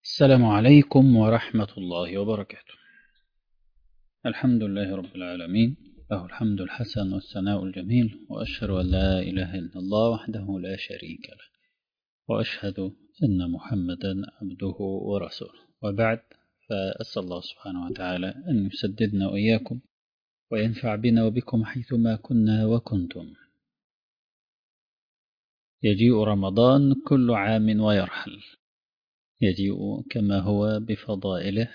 السلام عليكم ورحمة الله وبركاته الحمد لله رب العالمين له الحمد الحسن والثناء الجميل وأشهد أن لا إله إلا الله وحده لا شريك له وأشهد أن محمدا عبده ورسوله وبعد فأسأل الله سبحانه وتعالى أن يسددنا وإياكم وينفع بنا وبكم حيثما كنا وكنتم يجيء رمضان كل عام ويرحل يجيء كما هو بفضائله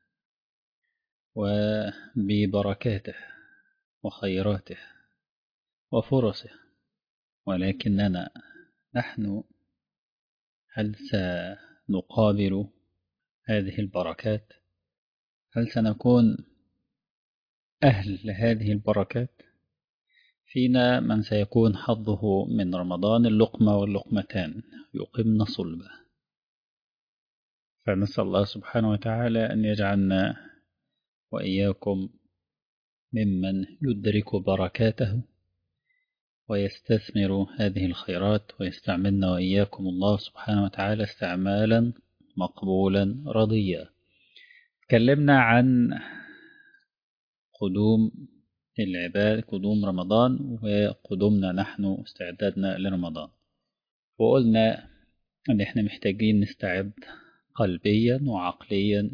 وببركاته وخيراته وفرصه ولكننا نحن هل سنقابل هذه البركات هل سنكون أهل لهذه البركات فينا من سيكون حظه من رمضان اللقمة واللقمتان يقمن صلبه فنسأل الله سبحانه وتعالى أن يجعلنا وإياكم ممن يدرك بركاته ويستثمر هذه الخيرات ويستعملنا وإياكم الله سبحانه وتعالى استعمالا مقبولا رضيا تكلمنا عن قدوم العباد قدوم رمضان وقدومنا نحن استعدادنا لرمضان وقلنا أن احنا محتاجين نستعد قلبيا وعقليا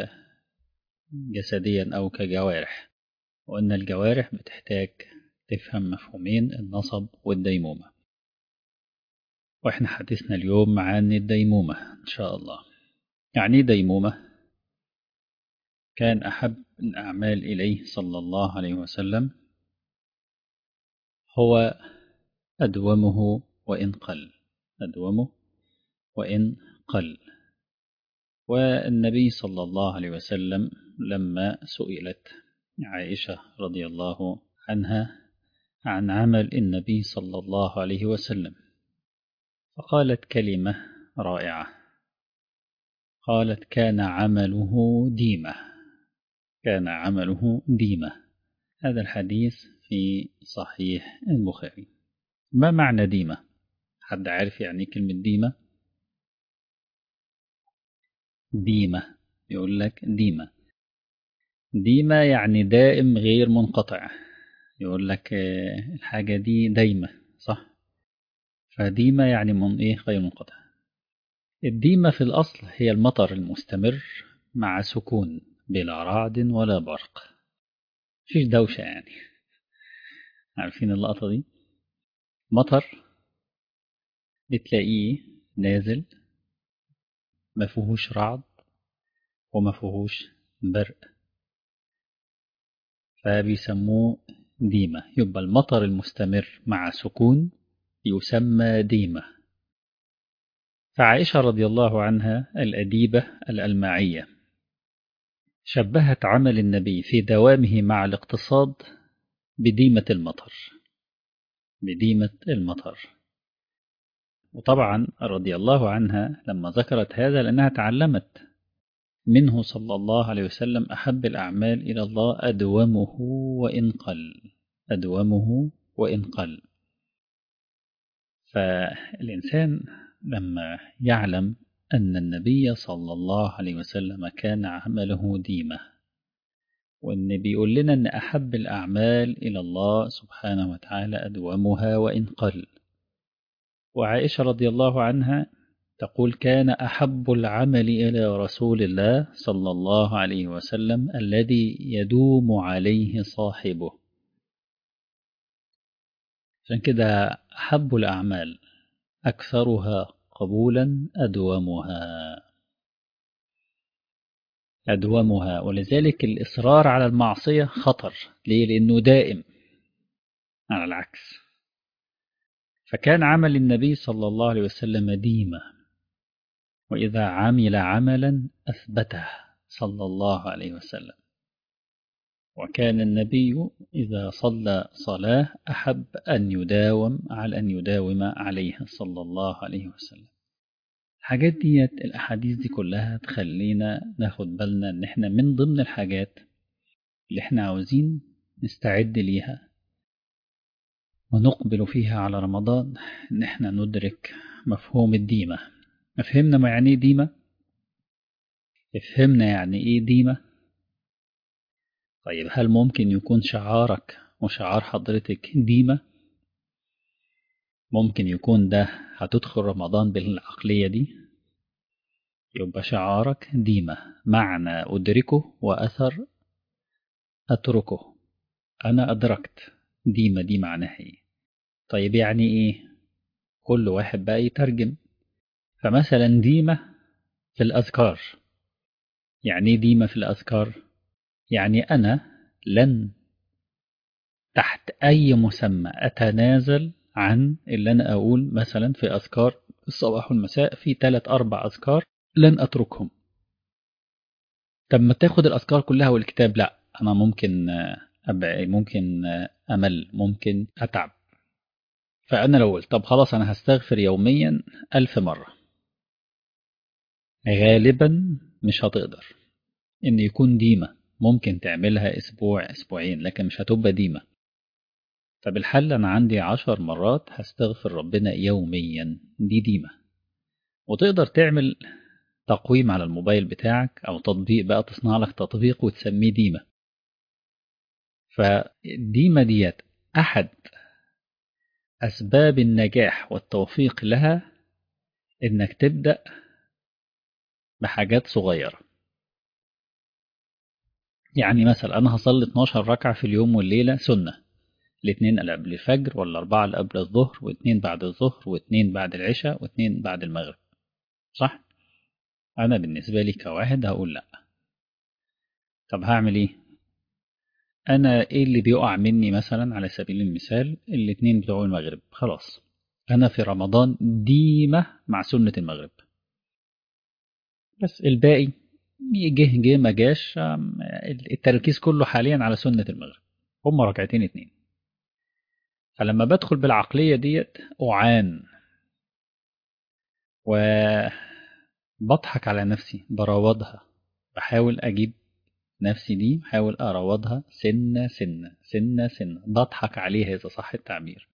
وجسديا أو كجوارح وأن الجوارح بتحتاج تفهم مفهومين النصب والديمومة وإحنا حديثنا اليوم عن الديمومة إن شاء الله يعني ديمومة كان أحب الأعمال إليه صلى الله عليه وسلم هو أدومه وإن قل أدومه وإن قل والنبي صلى الله عليه وسلم لما سئلت عائشة رضي الله عنها عن عمل النبي صلى الله عليه وسلم فقالت كلمة رائعة قالت كان عمله ديمة كان عمله ديمة هذا الحديث في صحيح البخاري ما معنى ديمة حد عارف يعني كلمة ديمة ديمة يقول لك ديمة ديمة يعني دائم غير منقطع يقول لك الحاجة دي دايمة صح فديمة يعني من إيه غير منقطع الديمة في الأصل هي المطر المستمر مع سكون بلا رعد ولا برق مفيش دوشة يعني عارفين اللقطة دي مطر بتلاقيه نازل ما فيهوش رعد وما فيهوش برق فبيسموه ديمة يبقى المطر المستمر مع سكون يسمى ديمة فعائشة رضي الله عنها الأديبة الألماعية شبهت عمل النبي في دوامه مع الاقتصاد بديمة المطر بديمة المطر وطبعا رضي الله عنها لما ذكرت هذا لأنها تعلمت منه صلى الله عليه وسلم أحب الأعمال إلى الله أدومه وإن قل أدومه وإن قل فالإنسان لما يعلم أن النبي صلى الله عليه وسلم كان عمله ديمة وأن بيقول لنا أن أحب الأعمال إلى الله سبحانه وتعالى أدومها وإن قل وعائشة رضي الله عنها تقول كان أحب العمل إلى رسول الله صلى الله عليه وسلم الذي يدوم عليه صاحبه عشان كده أحب الأعمال أكثرها قبولا أدومها أدومها ولذلك الإصرار على المعصية خطر ليه؟ لأنه دائم على العكس فكان عمل النبي صلى الله عليه وسلم ديمة وإذا عمل عملا أثبته صلى الله عليه وسلم وكان النبي إذا صلى صلاة أحب أن يداوم على أن يداوم عليها صلى الله عليه وسلم الحاجات دي الأحاديث دي كلها تخلينا ناخد بالنا إن إحنا من ضمن الحاجات اللي إحنا عاوزين نستعد ليها ونقبل فيها على رمضان إن إحنا ندرك مفهوم الديمة فهمنا ما يعني ديمة فهمنا يعني إيه ديمة طيب هل ممكن يكون شعارك وشعار حضرتك ديمة ممكن يكون ده هتدخل رمضان بالعقلية دي يبقى شعارك ديمة معنى أدركه وأثر أتركه أنا أدركت ديمة دي معناها إيه طيب يعني إيه كل واحد بقى يترجم فمثلا ديمة في الأذكار يعني إيه ديمة في الأذكار يعني أنا لن تحت أي مسمى أتنازل عن اللي أنا أقول مثلا في أذكار الصباح والمساء في ثلاث أربع أذكار لن أتركهم طب ما تاخد الأذكار كلها والكتاب لا أنا ممكن أبقى ممكن أمل ممكن أتعب فأنا لو قلت طب خلاص أنا هستغفر يوميا ألف مرة غالبا مش هتقدر إن يكون ديمة ممكن تعملها أسبوع أسبوعين لكن مش هتبقى ديمة فبالحل أنا عندي عشر مرات هستغفر ربنا يوميا دي ديمة وتقدر تعمل تقويم على الموبايل بتاعك أو تطبيق بقى تصنع لك تطبيق وتسميه ديمة فالديمة ديت أحد أسباب النجاح والتوفيق لها إنك تبدأ بحاجات صغيرة يعني مثلا أنا هصلي 12 ركعة في اليوم والليلة سنة الاثنين اللي قبل الفجر والأربعة اللي قبل الظهر واثنين بعد الظهر واثنين بعد العشاء واثنين بعد المغرب صح؟ أنا بالنسبة لي كواحد هقول لأ طب هعمل إيه؟ أنا إيه اللي بيقع مني مثلا على سبيل المثال الاتنين بتوع المغرب خلاص أنا في رمضان ديمة مع سنة المغرب بس الباقي جه جه ما جاش التركيز كله حاليا على سنة المغرب هما ركعتين اتنين فلما بدخل بالعقلية ديت أعان وبضحك على نفسي براودها بحاول أجيب نفسي دي بحاول أراودها سنة سنة سنة سنة بضحك عليها إذا صح التعبير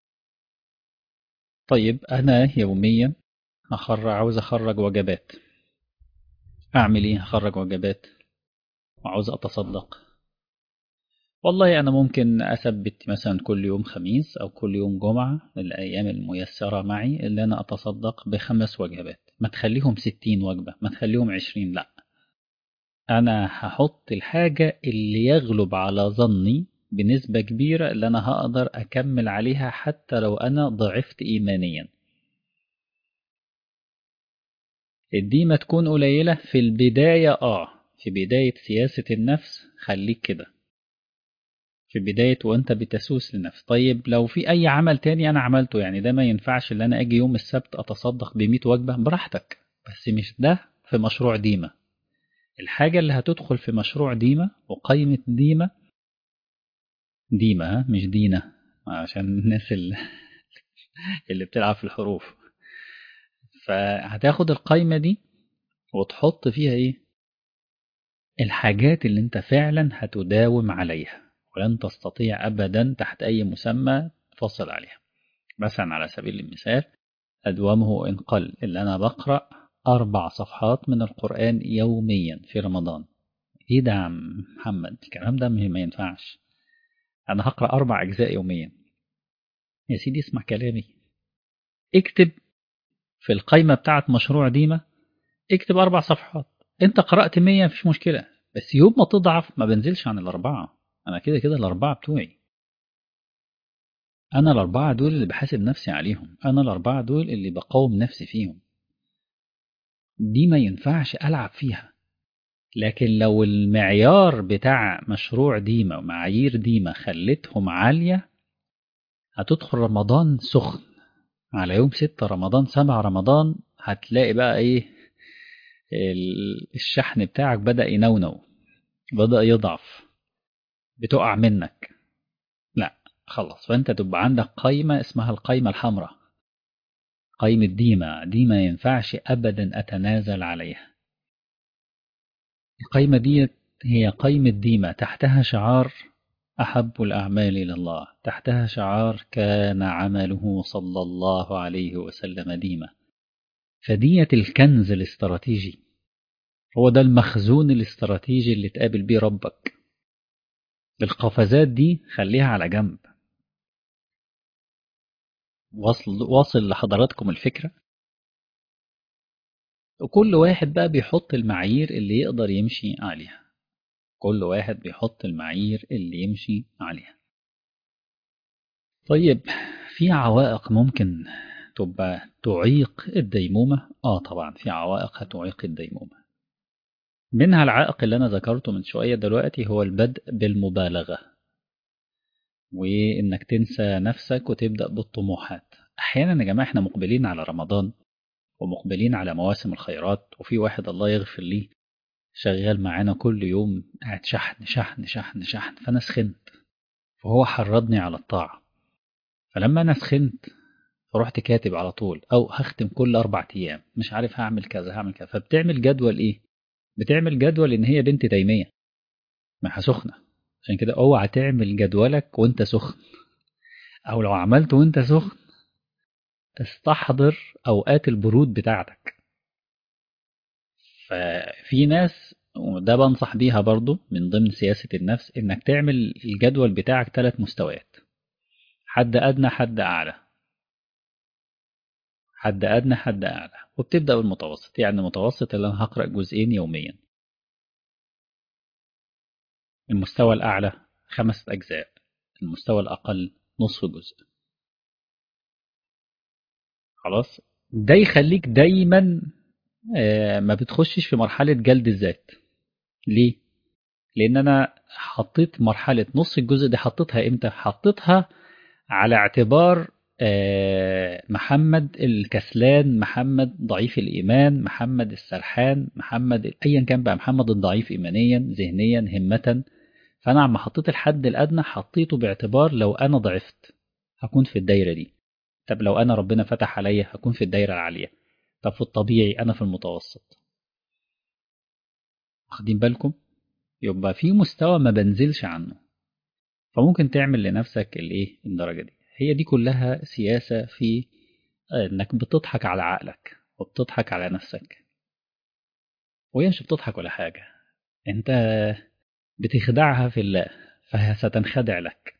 طيب أنا يوميا أخرج عاوز أخرج وجبات أعمل إيه أخرج وجبات وعاوز أتصدق والله أنا ممكن أثبت مثلا كل يوم خميس أو كل يوم جمعة الأيام الميسرة معي اللي أنا أتصدق بخمس وجبات ما تخليهم ستين وجبة ما تخليهم عشرين لأ أنا هحط الحاجة اللي يغلب على ظني بنسبة كبيرة اللي أنا هقدر أكمل عليها حتى لو أنا ضعفت إيمانيا الديمة تكون قليلة في البداية آه في بداية سياسة النفس خليك كده في بداية وانت بتسوس لنفس طيب لو في أي عمل تاني أنا عملته يعني ده ما ينفعش اللي أنا أجي يوم السبت أتصدق بمية وجبة براحتك بس مش ده في مشروع ديمة الحاجة اللي هتدخل في مشروع ديمة وقيمة ديمة ديمة ها مش دينة عشان الناس اللي, اللي بتلعب في الحروف فهتاخد القايمة دي وتحط فيها ايه الحاجات اللي انت فعلا هتداوم عليها ولن تستطيع ابدا تحت اي مسمى تفصل عليها مثلا على سبيل المثال ادومه ان قل اللي انا بقرأ أربع صفحات من القرآن يوميا في رمضان إيه ده يا عم محمد الكلام ده ما ينفعش أنا هقرأ أربع أجزاء يوميا يا سيدي اسمع كلامي اكتب في القايمة بتاعت مشروع ديمة اكتب أربع صفحات أنت قرأت مية مفيش مشكلة بس يوم ما تضعف ما بنزلش عن الأربعة أنا كده كده الأربعة بتوعي أنا الأربعة دول اللي بحاسب نفسي عليهم أنا الأربعة دول اللي بقاوم نفسي فيهم دي ما ينفعش ألعب فيها لكن لو المعيار بتاع مشروع ديمة ومعايير ديمة خلتهم عالية هتدخل رمضان سخن على يوم ستة رمضان سبعة رمضان هتلاقي بقى ايه الشحن بتاعك بدأ ينونو بدأ يضعف بتقع منك لا خلاص فانت تبقى عندك قايمة اسمها القايمة الحمراء قايمة ديمة دي ما ينفعش أبدا أتنازل عليها القايمة دي هي قايمة ديمة تحتها شعار أحب الأعمال إلى الله تحتها شعار كان عمله صلى الله عليه وسلم ديمة فدية الكنز الاستراتيجي هو ده المخزون الاستراتيجي اللي تقابل بيه ربك القفزات دي خليها على جنب واصل واصل لحضراتكم الفكرة وكل واحد بقى بيحط المعايير اللي يقدر يمشي عليها كل واحد بيحط المعايير اللي يمشي عليها طيب في عوائق ممكن تبقى تعيق الديمومة آه طبعا في عوائق هتعيق الديمومة منها العائق اللي أنا ذكرته من شوية دلوقتي هو البدء بالمبالغة وإنك تنسى نفسك وتبدأ بالطموحات أحيانا يا جماعة إحنا مقبلين على رمضان ومقبلين على مواسم الخيرات وفي واحد الله يغفر ليه شغال معانا كل يوم قاعد شحن شحن شحن شحن فأنا سخنت فهو حرضني على الطاعة فلما أنا سخنت فرحت كاتب على طول أو هختم كل أربع أيام مش عارف هعمل كذا هعمل كذا فبتعمل جدول إيه؟ بتعمل جدول إن هي بنت تيمية ما سخنة عشان كده اوعى تعمل جدولك وانت سخن او لو عملته وانت سخن استحضر اوقات البرود بتاعتك ففي ناس وده بنصح بيها برضو من ضمن سياسة النفس انك تعمل الجدول بتاعك ثلاث مستويات حد ادنى حد اعلى حد ادنى حد اعلى وبتبدا بالمتوسط يعني المتوسط اللي انا هقرا جزئين يوميا المستوى الأعلى خمسة أجزاء المستوى الأقل نصف جزء خلاص ده يخليك دايما ما بتخشش في مرحلة جلد الذات ليه؟ لأن أنا حطيت مرحلة نص الجزء دي حطيتها إمتى؟ حطيتها على اعتبار محمد الكسلان محمد ضعيف الإيمان محمد السرحان محمد أيا كان بقى محمد الضعيف إيمانيا ذهنيا همة فأنا عم حطيت الحد الأدنى حطيته باعتبار لو أنا ضعفت هكون في الدايرة دي طب لو أنا ربنا فتح عليا هكون في الدايرة العالية طب في الطبيعي أنا في المتوسط واخدين بالكم يبقى في مستوى ما بنزلش عنه فممكن تعمل لنفسك الايه الدرجة دي هي دي كلها سياسة في انك بتضحك على عقلك وبتضحك على نفسك وهي مش بتضحك ولا حاجة انت بتخدعها في الله فهي ستنخدع لك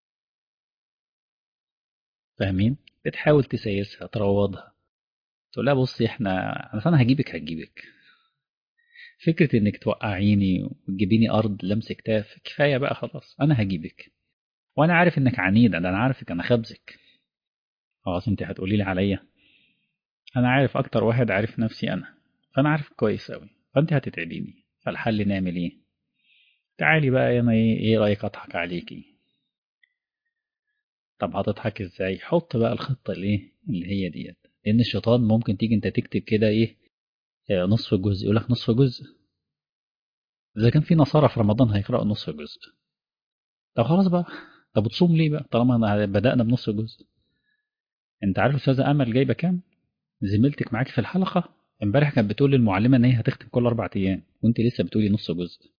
فاهمين بتحاول تسيسها تروضها تقول لها بصي احنا انا هجيبك هجيبك فكرة انك توقعيني وتجيبيني ارض لمس كتاف كفاية بقى خلاص انا هجيبك وانا عارف انك عنيدة ده انا عارفك انا خبزك خلاص انت هتقولي لي عليا انا عارف اكتر واحد عارف نفسي انا فانا عارف كويس اوي فانت هتتعبيني فالحل نعمل ايه تعالي بقى انا ايه, إيه رايك اضحك عليكي طب هتضحك ازاي حط بقى الخطة الايه اللي هي ديت لان الشيطان ممكن تيجي انت تكتب كده ايه نصف جزء يقول لك نصف جزء اذا كان في نصارى في رمضان هيقرأوا نصف جزء طب خلاص بقى طب بتصوم ليه بقى طالما بدأنا بنص جزء انت عارف استاذه امل جايبه كام زميلتك معاك في الحلقه امبارح كانت بتقول للمعلمه ان هي هتختم كل اربع ايام وانت لسه بتقولي نص جزء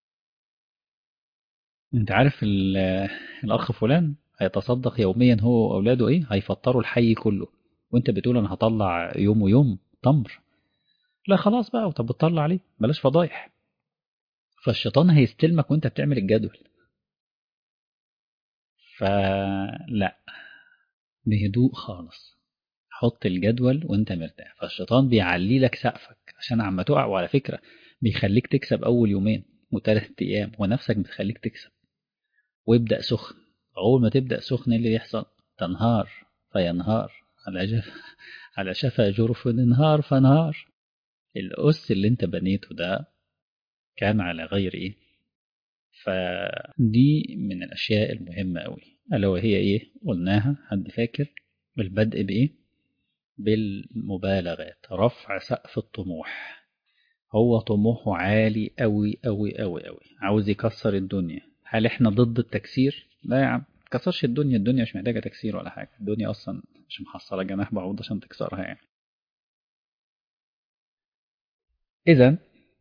انت عارف الاخ فلان هيتصدق يوميا هو واولاده ايه هيفطروا الحي كله وانت بتقول انا هطلع يوم ويوم تمر لا خلاص بقى طب بتطلع ليه بلاش فضايح فالشيطان هيستلمك وانت بتعمل الجدول فلا بهدوء خالص حط الجدول وانت مرتاح فالشيطان بيعلي لك سقفك عشان عما تقع وعلى فكرة بيخليك تكسب أول يومين وثلاث أيام ونفسك بتخليك تكسب وابدأ سخن أول ما تبدأ سخن اللي يحصل تنهار فينهار على جف على شفا جرف انهار فانهار الأس اللي انت بنيته ده كان على غير ايه فدي من الأشياء المهمة أوي ألا وهي إيه قلناها حد فاكر البدء بإيه بالمبالغات رفع سقف الطموح هو طموحه عالي أوي أوي أوي أوي عاوز يكسر الدنيا هل إحنا ضد التكسير؟ لا يا عم تكسرش الدنيا الدنيا مش محتاجة تكسير ولا حاجة الدنيا أصلا مش محصلة جناح بعوض عشان تكسرها يعني إذا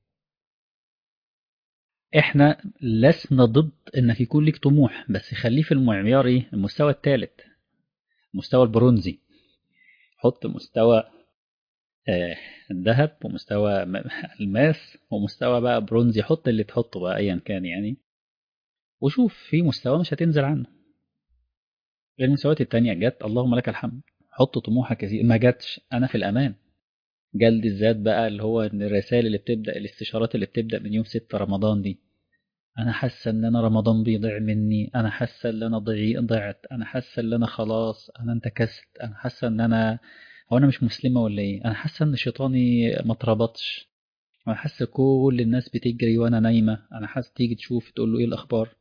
احنا لسنا ضد انك يكون لك طموح بس خليه في المعيار ايه المستوى الثالث المستوى البرونزي حط مستوى آه، ذهب ومستوى م- الماس ومستوى بقى برونزي حط اللي تحطه بقى ايا كان يعني وشوف في مستوى مش هتنزل عنه المستويات التانية جت اللهم لك الحمد حط طموحك كثير ما جاتش انا في الامان جلد الذات بقى اللي هو إن الرسائل اللي بتبدا الاستشارات اللي بتبدا من يوم 6 رمضان دي انا حاسه ان انا رمضان بيضيع مني انا حاسه ان انا ضيع ضعت انا حاسه ان انا خلاص انا انتكست انا حاسه ان انا هو انا مش مسلمه ولا ايه انا حاسه ان شيطاني ما اتربطش انا حاسه كل الناس بتجري وانا نايمه انا حاسه تيجي تشوف تقول له ايه الاخبار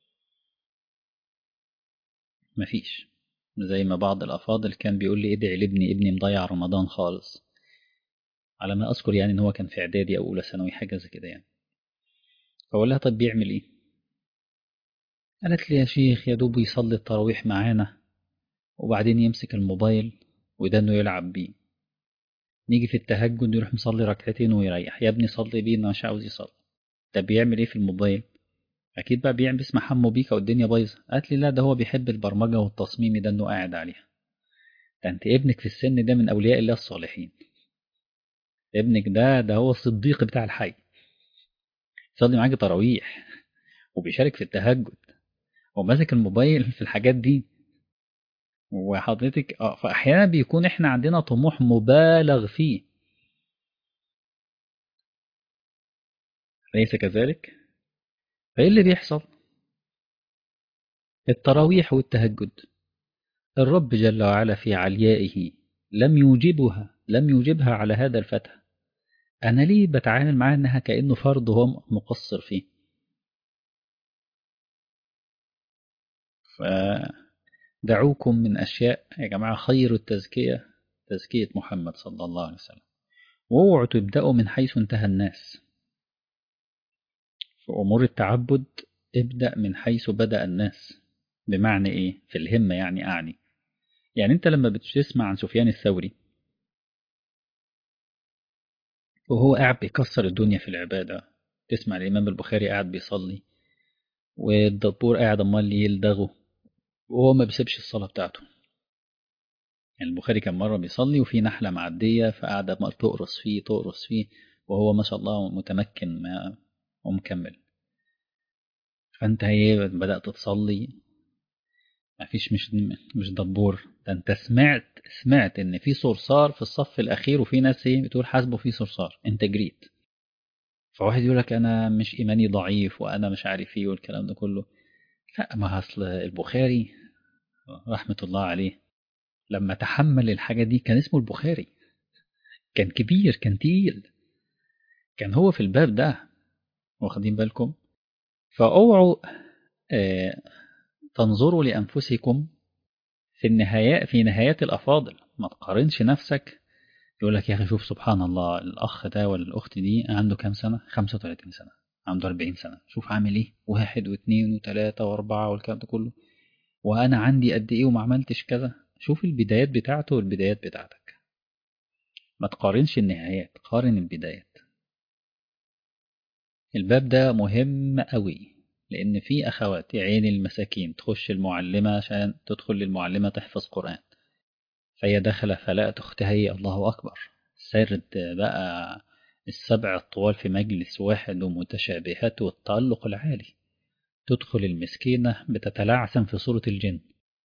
مفيش زي ما بعض الافاضل كان بيقول لي ادعي لابني ابني مضيع رمضان خالص على ما اذكر يعني ان هو كان في اعدادي او اولى ثانوي حاجه زي كده يعني فقول لها طب بيعمل ايه قالت لي يا شيخ يا دوب يصلي التراويح معانا وبعدين يمسك الموبايل وده انه يلعب بيه نيجي في التهجد يروح مصلي ركعتين ويريح يا ابني صلي بيه انا مش عاوز يصلي ده بيعمل ايه في الموبايل اكيد بقى بيعمل بيسمع حمو بيكا والدنيا بايظه قالت لي لا ده هو بيحب البرمجه والتصميم ده انه قاعد عليها ده انت ابنك في السن ده من اولياء الله الصالحين ابنك ده ده هو الصديق بتاع الحي يصلي معاك تراويح وبيشارك في التهجد وماسك الموبايل في الحاجات دي وحضرتك اه فاحيانا بيكون احنا عندنا طموح مبالغ فيه اليس كذلك فايه اللي بيحصل التراويح والتهجد الرب جل وعلا في عليائه لم يوجبها لم يوجبها على هذا الفتى انا ليه بتعامل معاه انها كانه فرض هو مقصر فيه فدعوكم من اشياء يا جماعه خير التزكيه تزكيه محمد صلى الله عليه وسلم واوعوا تبداوا من حيث انتهى الناس في امور التعبد ابدا من حيث بدا الناس بمعنى ايه في الهمه يعني اعني يعني انت لما بتسمع عن سفيان الثوري وهو قاعد بيكسر الدنيا في العبادة تسمع الإمام البخاري قاعد بيصلي والدبور قاعد أمال يلدغه وهو ما بيسيبش الصلاة بتاعته يعني البخاري كان مرة بيصلي وفي نحلة معدية فقاعدة عمال تقرص فيه تقرص فيه وهو ما شاء الله متمكن ما ومكمل فأنت هي بدأت تصلي مفيش مش مش دبور ده انت سمعت سمعت ان في صرصار في الصف الاخير وفي ناس ايه بتقول حاسبه في صرصار انت جريت فواحد يقول لك انا مش ايماني ضعيف وانا مش عارف ايه والكلام ده كله لا ما اصل البخاري رحمه الله عليه لما تحمل الحاجه دي كان اسمه البخاري كان كبير كان تقيل كان هو في الباب ده واخدين بالكم فاوعوا آه تنظروا لأنفسكم في النهايات في نهايات الأفاضل ما تقارنش نفسك يقول لك يا أخي شوف سبحان الله الأخ ده ولا الأخت دي عنده كام سنة 35 سنة عنده 40 سنة شوف عامل إيه واحد واثنين وثلاثة وأربعة والكلام ده كله وأنا عندي قد إيه وما عملتش كذا شوف البدايات بتاعته والبدايات بتاعتك ما تقارنش النهايات قارن البدايات الباب ده مهم قوي لأن في أخوات يا عيني المساكين تخش المعلمة عشان تدخل للمعلمة تحفظ قرآن فهي داخلة فلقت أختها هي الله أكبر سرد بقى السبع الطوال في مجلس واحد ومتشابهات والتألق العالي تدخل المسكينة بتتلعثم في صورة الجن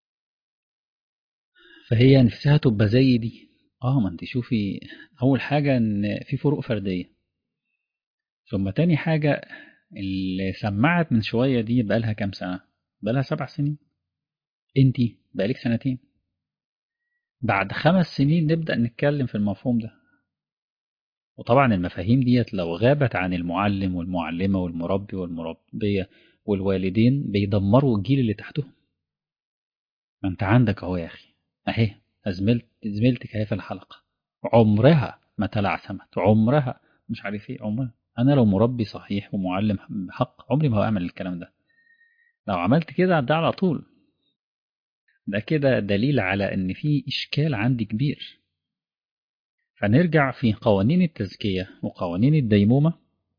فهي نفسها تبقى زي دي اه ما انت شوفي أول حاجة إن في فروق فردية ثم تاني حاجة اللي سمعت من شوية دي بقالها كام سنة بقالها سبع سنين انتي بقالك سنتين بعد خمس سنين نبدأ نتكلم في المفهوم ده وطبعا المفاهيم ديت لو غابت عن المعلم والمعلمة والمربي والمربية والوالدين بيدمروا الجيل اللي تحتهم ما انت عندك اهو يا اخي اهي زميلت زميلتك اهي في الحلقة عمرها ما تلعثمت عمرها مش عارف ايه عمرها انا لو مربي صحيح ومعلم بحق عمري ما هعمل الكلام ده لو عملت كده ده على طول ده كده دليل على ان في اشكال عندي كبير فنرجع في قوانين التزكية وقوانين الديمومة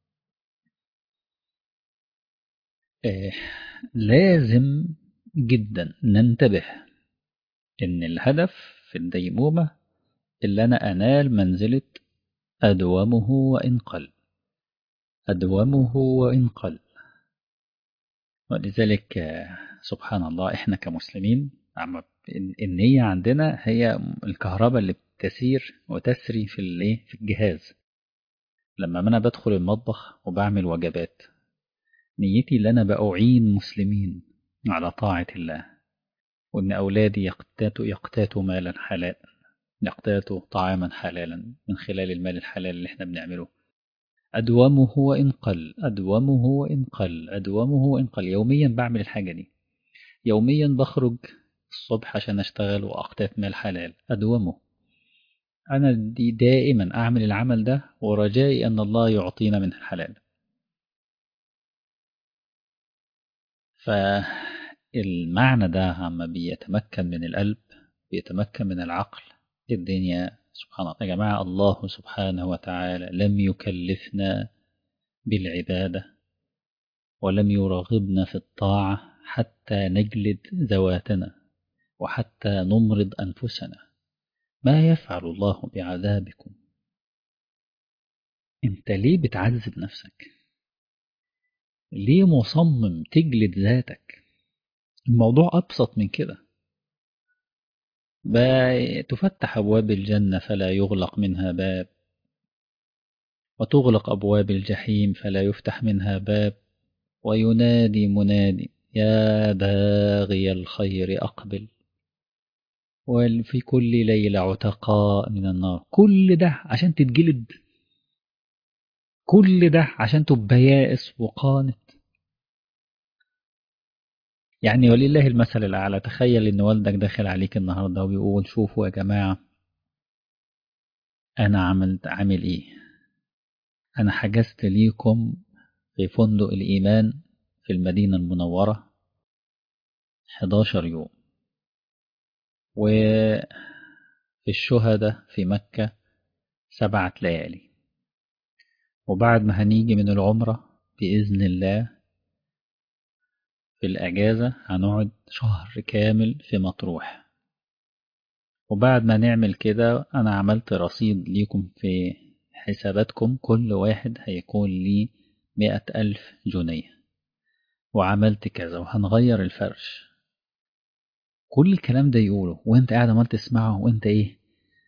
آه لازم جدا ننتبه ان الهدف في الديمومة اللي أنا أنال منزلة أدومه وإن قل أدومه وإن قل ولذلك سبحان الله إحنا كمسلمين النية عندنا هي الكهرباء اللي بتسير وتسري في الايه في الجهاز لما أنا بدخل المطبخ وبعمل وجبات نيتي اللي أنا بأعين مسلمين على طاعة الله وإن أولادي يقتاتوا يقتاتوا مالا حلالا يقتاتوا طعاما حلالا من خلال المال الحلال اللي احنا بنعمله أدومه وإن قل أدومه وإن قل أدومه وإن قل يوميا بعمل الحاجة دي يوميا بخرج الصبح عشان أشتغل وأقتات مال حلال أدومه أنا دي دائما أعمل العمل ده ورجائي أن الله يعطينا من الحلال فالمعنى ده عما بيتمكن من القلب بيتمكن من العقل الدنيا سبحان الله يا جماعة الله سبحانه وتعالى لم يكلفنا بالعبادة ولم يرغبنا في الطاعة حتى نجلد ذواتنا وحتى نمرض أنفسنا ما يفعل الله بعذابكم انت ليه بتعذب نفسك ليه مصمم تجلد ذاتك الموضوع أبسط من كده تفتح أبواب الجنة فلا يغلق منها باب وتغلق أبواب الجحيم فلا يفتح منها باب وينادي منادي يا باغي الخير أقبل وفي كل ليلة عتقاء من النار كل ده عشان تتجلد كل ده عشان تبقى يائس وقانت يعني ولله المثل الأعلى تخيل إن والدك داخل عليك النهاردة وبيقول شوفوا يا جماعة أنا عملت عامل إيه أنا حجزت ليكم في فندق الإيمان في المدينة المنورة 11 يوم وفي الشهداء في مكة سبعة ليالي وبعد ما هنيجي من العمرة بإذن الله في الأجازة هنقعد شهر كامل في مطروح وبعد ما نعمل كده أنا عملت رصيد ليكم في حساباتكم كل واحد هيكون لي مئة ألف جنيه وعملت كذا وهنغير الفرش كل الكلام ده يقوله وانت قاعد عمال تسمعه وانت ايه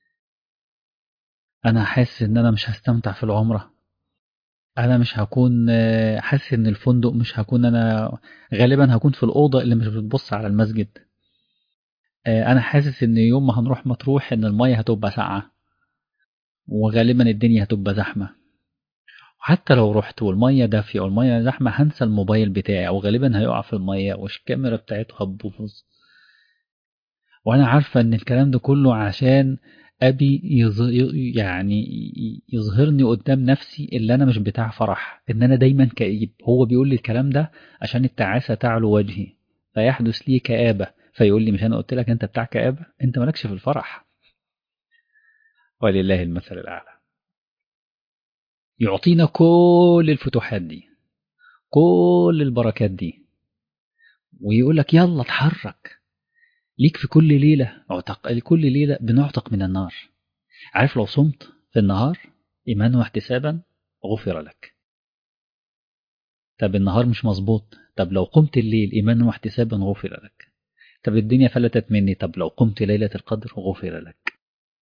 انا حاسس ان انا مش هستمتع في العمره انا مش هكون حاسس ان الفندق مش هكون انا غالبا هكون في الاوضه اللي مش بتبص على المسجد انا حاسس ان يوم ما هنروح مطروح ان الميه هتبقى ساقعه وغالبا الدنيا هتبقى زحمه وحتى لو رحت والميه دافيه والميه زحمه هنسى الموبايل بتاعي او غالبا هيقع في الميه والكاميرا بتاعته هتبوظ وانا عارفه ان الكلام ده كله عشان ابي يظ... يعني يظهرني قدام نفسي اللي انا مش بتاع فرح ان انا دايما كئيب هو بيقول لي الكلام ده عشان التعاسه تعلو وجهي فيحدث لي كآبه فيقول لي مش انا قلت لك انت بتاع كآبه انت مالكش في الفرح ولله المثل الاعلى يعطينا كل الفتوحات دي كل البركات دي ويقول لك يلا اتحرك ليك في كل ليلة عتق كل ليلة بنعتق من النار عارف لو صمت في النهار إيمانا واحتسابا غفر لك طب النهار مش مظبوط طب لو قمت الليل إيمانا واحتسابا غفر لك طب الدنيا فلتت مني طب لو قمت ليلة القدر غفر لك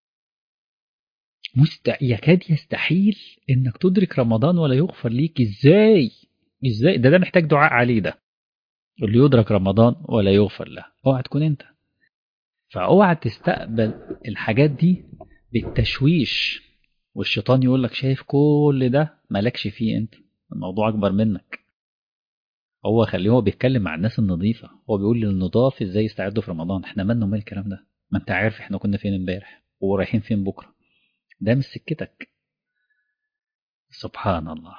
مست... يكاد يستحيل انك تدرك رمضان ولا يغفر ليك ازاي ازاي ده ده محتاج دعاء عليه ده اللي يدرك رمضان ولا يغفر له اوعى تكون انت فاوعى تستقبل الحاجات دي بالتشويش والشيطان يقول لك شايف كل ده مالكش فيه انت الموضوع اكبر منك هو خليه هو بيتكلم مع الناس النظيفه هو بيقول للنضاف ازاي يستعدوا في رمضان احنا مالنا ومال الكلام ده ما انت عارف احنا كنا فين امبارح ورايحين فين بكره ده مش سكتك سبحان الله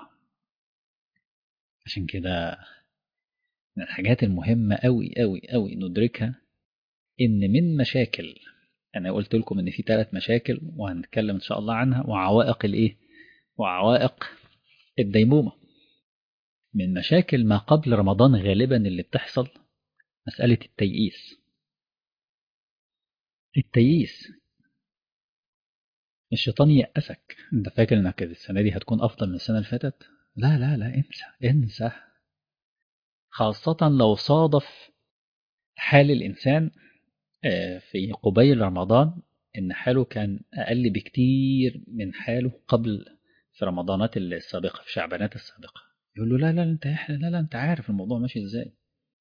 عشان كده من الحاجات المهمة أوي أوي أوي ندركها إن من مشاكل أنا قلت لكم إن في ثلاث مشاكل وهنتكلم إن شاء الله عنها وعوائق الإيه؟ وعوائق الديمومة من مشاكل ما قبل رمضان غالبا اللي بتحصل مسألة التيئيس التيئيس الشيطان يأسك انت فاكر انك السنة دي هتكون افضل من السنة اللي فاتت لا لا لا انسى انسى خاصة لو صادف حال الإنسان في قبيل رمضان إن حاله كان أقل بكتير من حاله قبل في رمضانات السابقة في شعبانات السابقة يقول له لا لا انت لا لا انت عارف الموضوع ماشي ازاي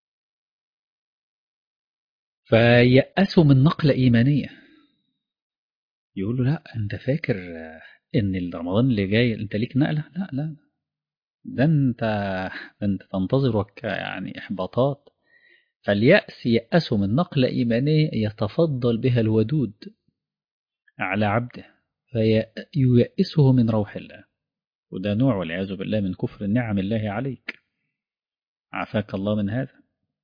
فيأسوا من نقلة إيمانية يقول له لا انت فاكر ان رمضان اللي جاي انت ليك نقلة لا لا ده انت ده انت تنتظرك يعني احباطات فاليأس يأسوا من نقلة إيمانية يتفضل بها الودود على عبده فييأسه من روح الله وده نوع والعياذ بالله من كفر نعم الله عليك عافاك الله من هذا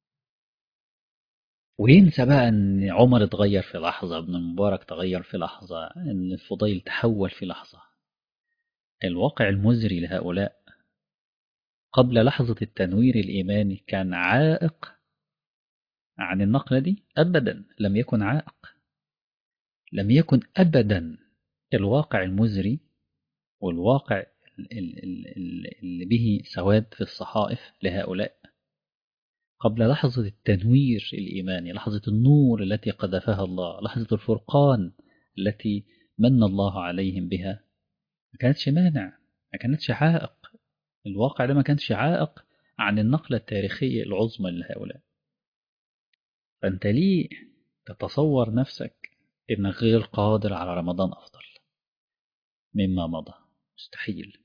وينسى بقى ان عمر اتغير في لحظة ابن المبارك تغير في لحظة ان الفضيل تحول في لحظة الواقع المزري لهؤلاء قبل لحظة التنوير الإيماني كان عائق عن النقلة دي أبدا لم يكن عائق لم يكن أبدا الواقع المزري والواقع اللي به سواد في الصحائف لهؤلاء قبل لحظة التنوير الإيماني لحظة النور التي قذفها الله لحظة الفرقان التي من الله عليهم بها ما كانتش مانع ما كانتش عائق الواقع ده ما كانش عائق عن النقلة التاريخية العظمى لهؤلاء فأنت ليه تتصور نفسك إنك غير قادر على رمضان أفضل مما مضى مستحيل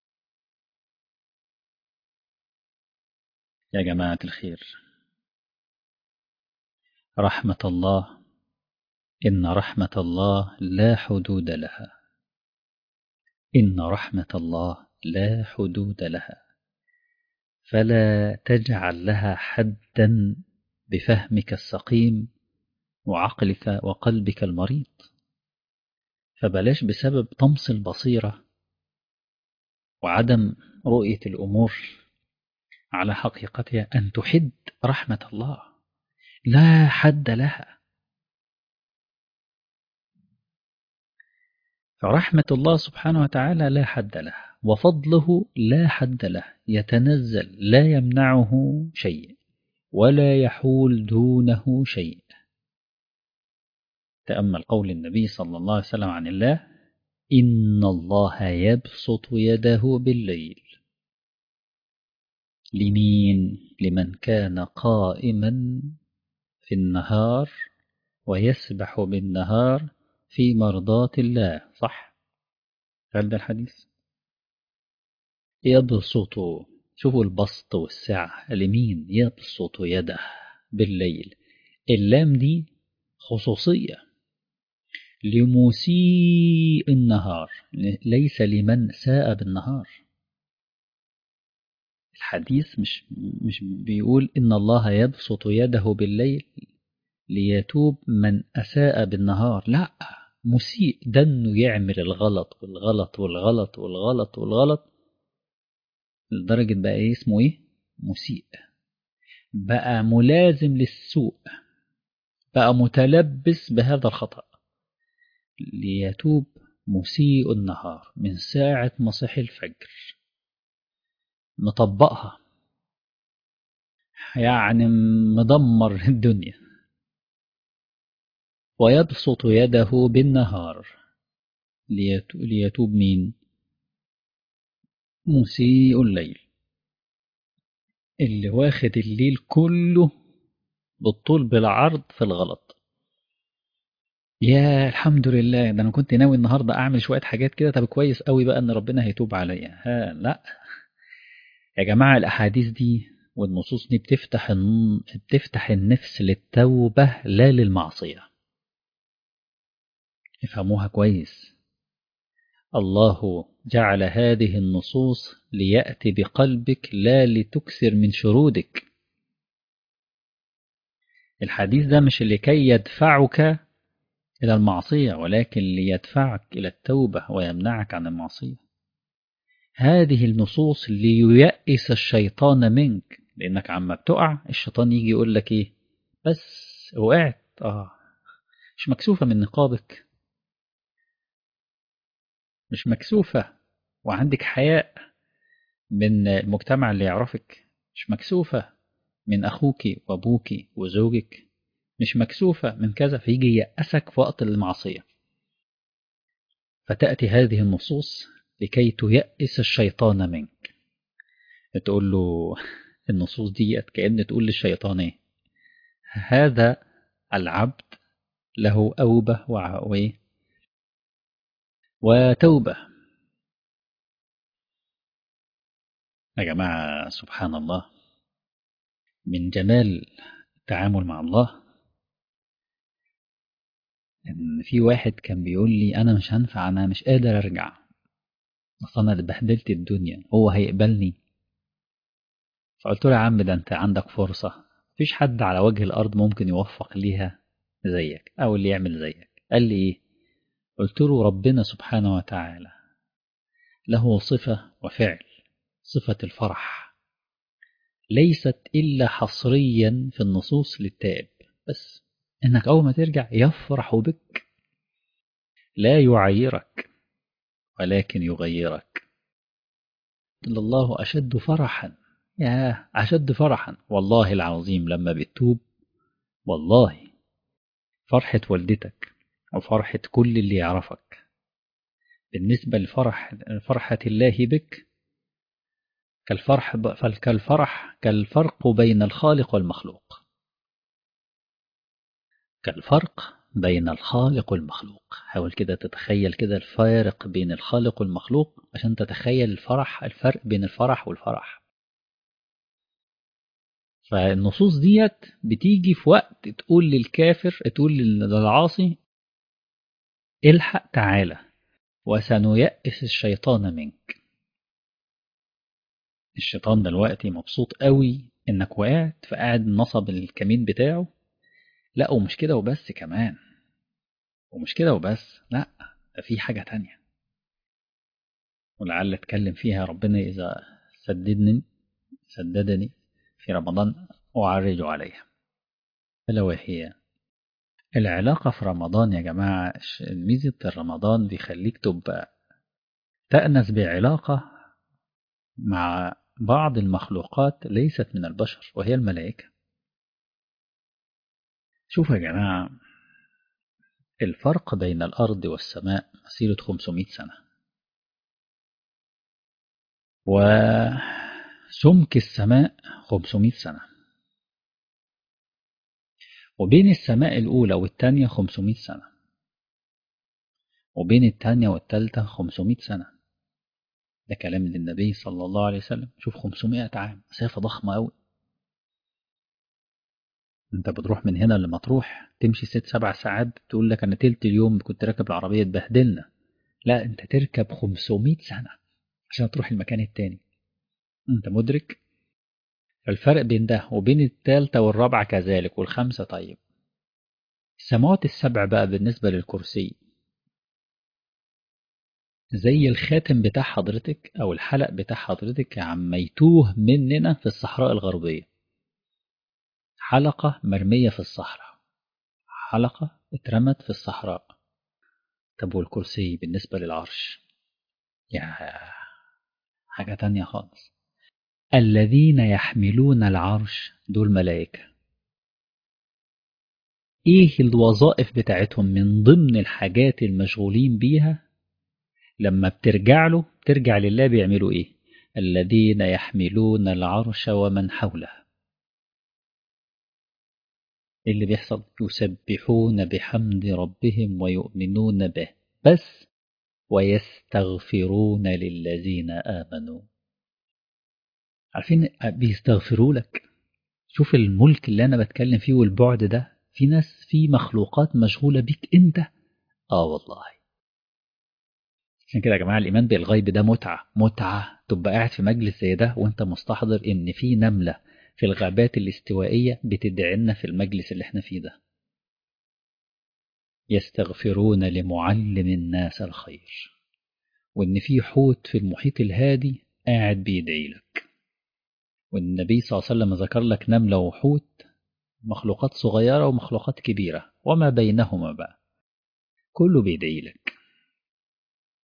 يا جماعة الخير رحمة الله إن رحمة الله لا حدود لها إن رحمة الله لا حدود لها فلا تجعل لها حدا بفهمك السقيم وعقلك وقلبك المريض فبلاش بسبب طمس البصيرة وعدم رؤية الأمور على حقيقتها أن تحد رحمة الله لا حد لها فرحمة الله سبحانه وتعالى لا حد لها وفضله لا حد له يتنزل لا يمنعه شيء ولا يحول دونه شيء تأمل قول النبي صلى الله عليه وسلم عن الله إن الله يبسط يده بالليل لمين لمن كان قائما في النهار ويسبح بالنهار في مرضاة الله صح هل ده الحديث يبسط شوفوا البسط والسعة لمين يبسط يده بالليل اللام دي خصوصية لمسيء النهار ليس لمن ساء بالنهار الحديث مش مش بيقول إن الله يبسط يده بالليل ليتوب من أساء بالنهار لا مسيء ده إنه يعمل الغلط والغلط والغلط والغلط والغلط لدرجة بقى إيه اسمه إيه مسيء بقى ملازم للسوء بقى متلبس بهذا الخطأ ليتوب مسيء النهار من ساعة مصح الفجر مطبقها يعني مدمر الدنيا ويبسط يده بالنهار ليتوب مين مسيء الليل اللي واخد الليل كله بالطول بالعرض في الغلط يا الحمد لله ده انا كنت ناوي النهارده اعمل شويه حاجات كده طب كويس قوي بقى ان ربنا هيتوب عليا ها لا يا جماعه الاحاديث دي والنصوص دي بتفتح بتفتح النفس للتوبه لا للمعصيه افهموها كويس الله جعل هذه النصوص ليأتي بقلبك لا لتكثر من شرودك الحديث ده مش لكي يدفعك إلى المعصية ولكن ليدفعك إلى التوبة ويمنعك عن المعصية هذه النصوص لييأس الشيطان منك لأنك عما بتقع الشيطان يجي يقول لك إيه بس وقعت آه مش مكسوفة من نقابك مش مكسوفة وعندك حياء من المجتمع اللي يعرفك مش مكسوفة من أخوك وأبوك وزوجك مش مكسوفة من كذا فيجي يأسك في وقت المعصية فتأتي هذه النصوص لكي تيأس الشيطان منك تقول له النصوص دي كأن تقول للشيطان ايه هذا العبد له أوبة وعوية وتوبة يا جماعة سبحان الله من جمال التعامل مع الله إن في واحد كان بيقول لي أنا مش هنفع أنا مش قادر أرجع أصل أنا اتبهدلت الدنيا هو هيقبلني فقلت له يا عم ده أنت عندك فرصة مفيش حد على وجه الأرض ممكن يوفق ليها زيك أو اللي يعمل زيك قال لي إيه قلت له ربنا سبحانه وتعالى له صفة وفعل صفة الفرح ليست إلا حصريا في النصوص للتائب بس إنك أول ما ترجع يفرح بك لا يعيرك ولكن يغيرك الله أشد فرحا يا أشد فرحا والله العظيم لما بتتوب والله فرحة والدتك أو فرحة كل اللي يعرفك بالنسبة لفرح فرحة الله بك كالفرح كالفرح كالفرق بين الخالق والمخلوق كالفرق بين الخالق والمخلوق حاول كده تتخيل كده الفارق بين الخالق والمخلوق عشان تتخيل الفرح الفرق بين الفرح والفرح فالنصوص ديت بتيجي في وقت تقول للكافر تقول للعاصي الحق تعالى وسنيأس الشيطان منك الشيطان دلوقتي مبسوط قوي انك وقعت فقاعد نصب الكمين بتاعه لا ومش كده وبس كمان ومش كده وبس لا ده في حاجة تانية ولعل اتكلم فيها ربنا إذا سددني سددني في رمضان أعرج عليها ألا وهي العلاقة في رمضان يا جماعة ميزة رمضان بيخليك تبقى تأنس بعلاقة مع بعض المخلوقات ليست من البشر وهي الملائكة شوفوا يا جماعة الفرق بين الأرض والسماء مسيرة 500 سنة وسمك السماء 500 سنة وبين السماء الأولى والثانية 500 سنة وبين الثانية والثالثة 500 سنة ده كلام للنبي صلى الله عليه وسلم شوف 500 عام مسافة ضخمة أوي انت بتروح من هنا لما تروح تمشي ست سبع ساعات تقول لك انا تلت اليوم كنت راكب العربية اتبهدلنا لا انت تركب 500 سنة عشان تروح المكان التاني انت مدرك فالفرق بين ده وبين التالتة والرابعة كذلك والخمسة طيب السماوات السبع بقى بالنسبة للكرسي زي الخاتم بتاع حضرتك او الحلق بتاع حضرتك عم يتوه مننا في الصحراء الغربية حلقة مرمية في الصحراء حلقة اترمت في الصحراء طب والكرسي بالنسبة للعرش يا حاجة تانية خالص الذين يحملون العرش دول ملائكة ايه الوظائف بتاعتهم من ضمن الحاجات المشغولين بيها لما بترجع له ترجع لله بيعملوا ايه الذين يحملون العرش ومن حوله إيه اللي بيحصل يسبحون بحمد ربهم ويؤمنون به بس ويستغفرون للذين آمنوا عارفين بيستغفروا لك شوف الملك اللي أنا بتكلم فيه والبعد ده في ناس في مخلوقات مشغولة بيك أنت آه والله عشان كده يا جماعة الإيمان بالغيب ده متعة متعة تبقى قاعد في مجلس زي ده وأنت مستحضر إن في نملة في الغابات الاستوائية بتدعنا في المجلس اللي احنا فيه ده يستغفرون لمعلم الناس الخير وإن في حوت في المحيط الهادي قاعد بيدعي لك والنبي صلى الله عليه وسلم ذكر لك نملة وحوت مخلوقات صغيرة ومخلوقات كبيرة وما بينهما بقى كله بيدعي لك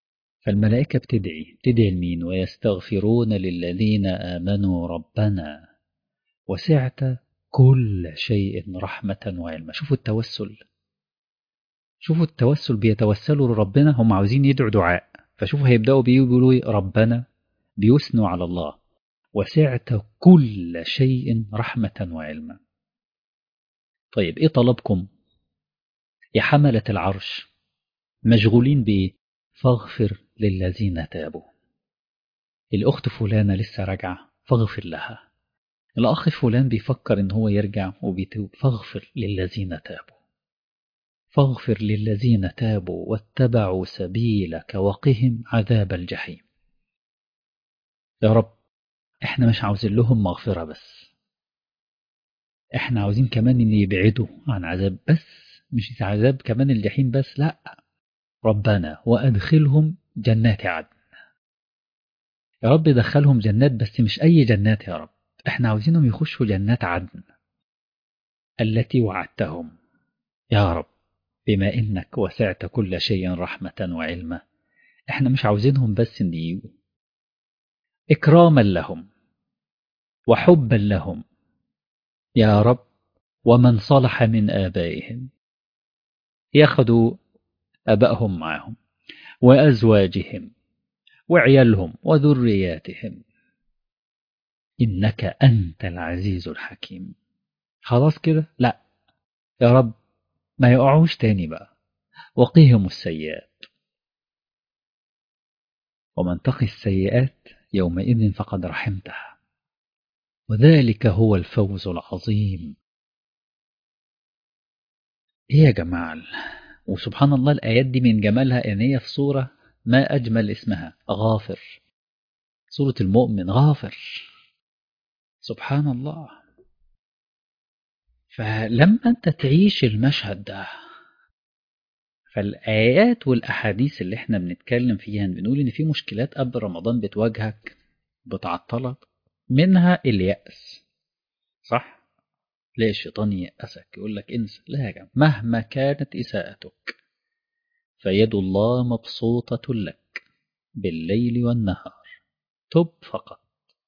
فالملائكة بتدعي تدعي لمين ويستغفرون للذين آمنوا ربنا وسعت كل شيء رحمة وعلما شوفوا التوسل شوفوا التوسل بيتوسلوا لربنا هم عاوزين يدعوا دعاء فشوفوا هيبدأوا بيه بيقولوا ربنا بيثنوا على الله وسعت كل شيء رحمة وعلما طيب ايه طلبكم يا حملة العرش مشغولين بايه فاغفر للذين تابوا الأخت فلانة لسه راجعة فاغفر لها الأخ فلان بيفكر إن هو يرجع وبيتوب فاغفر للذين تابوا فاغفر للذين تابوا واتبعوا سبيلك وقهم عذاب الجحيم يا رب احنا مش عاوزين لهم مغفرة بس احنا عاوزين كمان ان يبعدوا عن عذاب بس مش عذاب كمان الجحيم بس لا ربنا وادخلهم جنات عدن يا رب دخلهم جنات بس مش اي جنات يا رب احنا عاوزينهم يخشوا جنات عدن التي وعدتهم يا رب بما انك وسعت كل شيء رحمة وعلما احنا مش عاوزينهم بس ان يجوا اكراما لهم وحبا لهم يا رب ومن صلح من آبائهم ياخدوا أبائهم معهم وأزواجهم وعيالهم وذرياتهم إنك أنت العزيز الحكيم خلاص كده لا يا رب ما يقعوش تاني بقى وقيهم السيئات ومن تقي السيئات يومئذ فقد رحمتها وذلك هو الفوز العظيم ايه يا جماعة وسبحان الله الآيات دي من جمالها إن هي في صورة ما أجمل اسمها غافر سورة المؤمن غافر سبحان الله فلما أنت تعيش المشهد ده فالآيات والأحاديث اللي احنا بنتكلم فيها بنقول إن في مشكلات قبل رمضان بتواجهك بتعطلك منها اليأس صح؟ ليه الشيطان يأسك يقول لك انسى لا يا جماعة مهما كانت إساءتك فيد الله مبسوطة لك بالليل والنهار تب فقط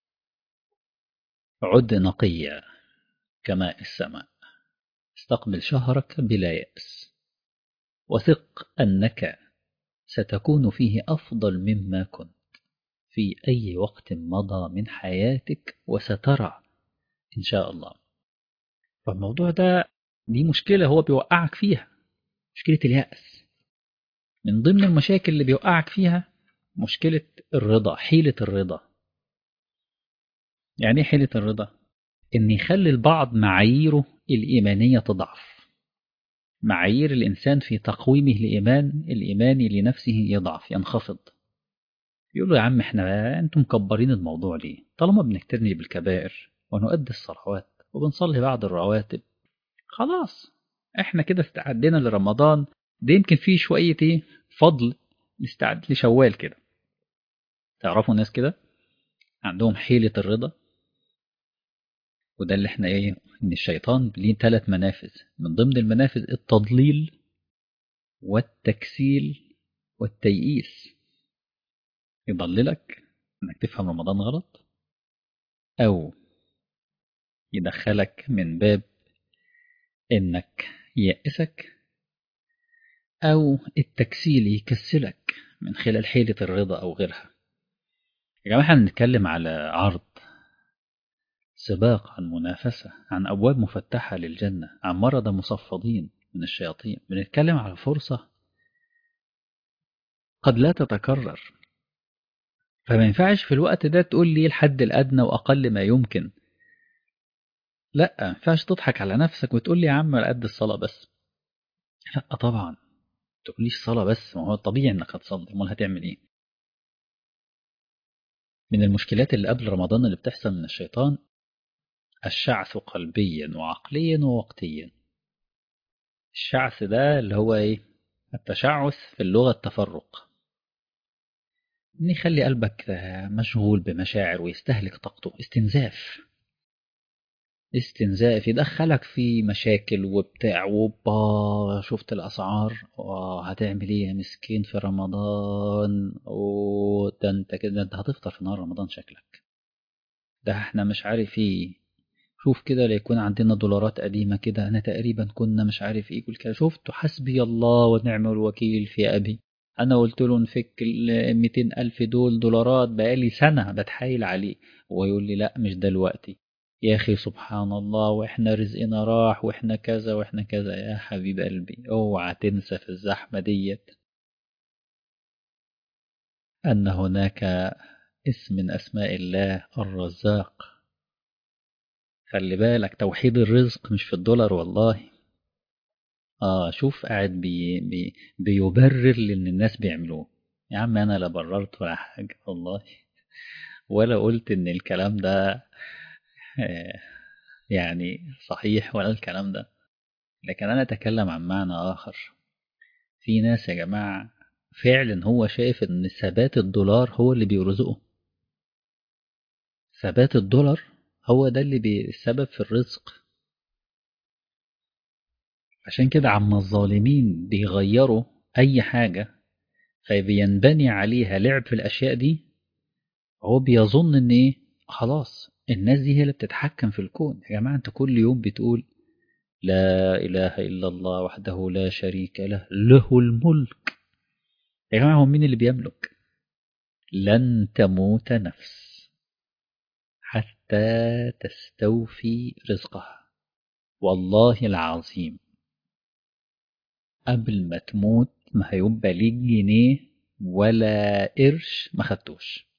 عد نقيا كماء السماء استقبل شهرك بلا يأس وثق أنك ستكون فيه أفضل مما كنت في أي وقت مضى من حياتك وسترى إن شاء الله فالموضوع ده دي مشكلة هو بيوقعك فيها مشكلة اليأس من ضمن المشاكل اللي بيوقعك فيها مشكلة الرضا حيلة الرضا يعني ايه حيلة الرضا ان يخلي البعض معاييره الإيمانية تضعف معايير الإنسان في تقويمه الإيمان الإيماني لنفسه يضعف ينخفض يقول له يا عم احنا انتم مكبرين الموضوع ليه طالما بنكترني بالكبائر ونؤدي الصلوات وبنصلي بعد الرواتب خلاص احنا كده استعدينا لرمضان ده يمكن فيه شوية ايه فضل نستعد لشوال كده تعرفوا ناس كده عندهم حيلة الرضا وده اللي احنا ايه ان الشيطان ليه ثلاث منافذ من ضمن المنافذ التضليل والتكسيل والتيئيس يضللك انك تفهم رمضان غلط او يدخلك من باب انك يأسك او التكسيل يكسلك من خلال حيلة الرضا او غيرها يا جماعة احنا بنتكلم على عرض سباق عن منافسة عن أبواب مفتحة للجنة عن مرضى مصفدين من الشياطين بنتكلم على فرصة قد لا تتكرر فما ينفعش في الوقت ده تقول لي الحد الأدنى وأقل ما يمكن لا ما ينفعش تضحك على نفسك وتقول لي يا عم قد الصلاة بس لا طبعا ما تقوليش صلاة بس ما هو طبيعي انك هتصلي امال هتعمل ايه من المشكلات اللي قبل رمضان اللي بتحصل من الشيطان الشعث قلبيا وعقليا ووقتيا الشعث ده اللي هو ايه التشعث في اللغة التفرق ان يخلي قلبك مشغول بمشاعر ويستهلك طاقته استنزاف استنزاف يدخلك في مشاكل وبتاع وبا شفت الأسعار آه هتعمل ايه يا مسكين في رمضان وده انت كده انت هتفطر في نهار رمضان شكلك ده احنا مش عارف ايه شوف كده ليكون عندنا دولارات قديمة كده أنا تقريبا كنا مش عارف إيه كل كده شفت حسبي الله ونعم الوكيل في أبي أنا قلت له نفك ال 200 ألف دول دولارات بقالي سنة بتحايل عليه ويقول لي لا مش دلوقتي يا أخي سبحان الله وإحنا رزقنا راح وإحنا كذا وإحنا كذا يا حبيب قلبي اوعى تنسى في الزحمة ديت أن هناك اسم من أسماء الله الرزاق خلي بالك توحيد الرزق مش في الدولار والله اه شوف قاعد بي بي بيبرر للي الناس بيعملوه يا عم انا لا بررت ولا حاجه والله ولا قلت ان الكلام ده آه يعني صحيح ولا الكلام ده لكن انا اتكلم عن معنى اخر في ناس يا جماعه فعلا هو شايف ان ثبات الدولار هو اللي بيرزقه ثبات الدولار هو ده اللي بي- السبب في الرزق عشان كده عما الظالمين بيغيروا أي حاجة فبينبني عليها لعب في الأشياء دي هو بيظن إن إيه خلاص الناس دي هي اللي بتتحكم في الكون يا جماعة أنت كل يوم بتقول لا إله إلا الله وحده لا شريك له له الملك يا جماعة هو مين اللي بيملك لن تموت نفس حتى تستوفي رزقها والله العظيم قبل ما تموت ما هيبقى ليك جنيه ولا قرش ما خدتوش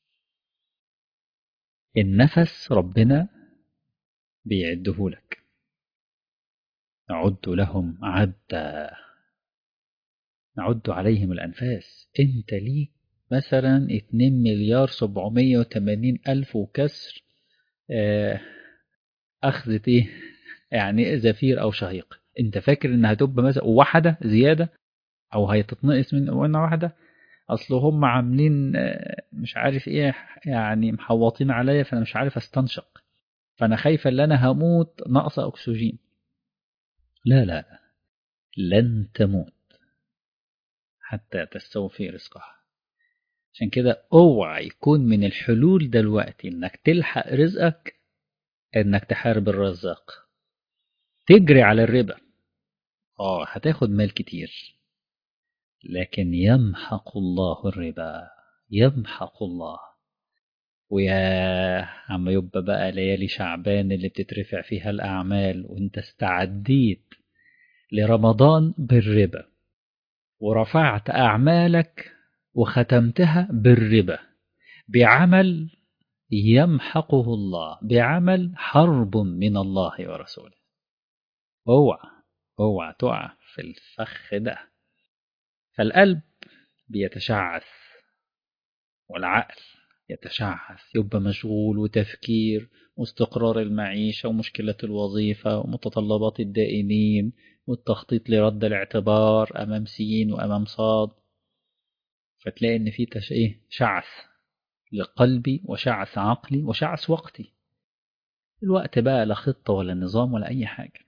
النفس ربنا بيعدهولك نعد لهم عدا نعد عليهم الأنفاس انت ليك مثلا 2 مليار 780 ألف وكسر آه، أخذة إيه يعني زفير أو شهيق انت فاكر ان هتبقى مثلا واحدة زيادة او هتتنقص من وانا واحدة اصل هم عاملين آه، مش عارف ايه يعني محوطين عليا فانا مش عارف استنشق فانا خايفة ان انا هموت نقص اكسجين لا لا لن تموت حتى تستوفي رزقها عشان كده اوعى يكون من الحلول دلوقتي انك تلحق رزقك انك تحارب الرزاق تجري على الربا اه هتاخد مال كتير لكن يمحق الله الربا يمحق الله ويا عم يبقى بقى ليالي شعبان اللي بتترفع فيها الأعمال وانت استعديت لرمضان بالربا ورفعت أعمالك وختمتها بالربا بعمل يمحقه الله بعمل حرب من الله ورسوله اوعى اوعى تقع في الفخ ده فالقلب بيتشعث والعقل يتشعث يبقى مشغول وتفكير واستقرار المعيشة ومشكلة الوظيفة ومتطلبات الدائمين والتخطيط لرد الاعتبار أمام سين وأمام صاد فتلاقي إن في تش... إيه؟ شعث لقلبي وشعث عقلي وشعث وقتي الوقت بقى لا خطة ولا نظام ولا أي حاجة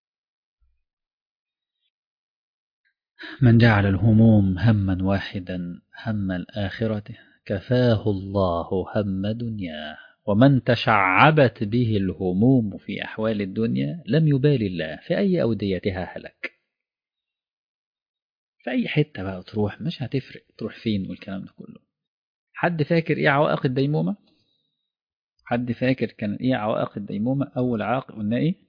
من جعل الهموم هما واحدا هم الآخرة كفاه الله هم دنياه ومن تشعبت به الهموم في أحوال الدنيا لم يبال الله في أي أوديتها هلك في أي حتة بقى تروح مش هتفرق تروح فين والكلام ده كله حد فاكر إيه عوائق الديمومة حد فاكر كان إيه عوائق الديمومة أول عائق قلنا إيه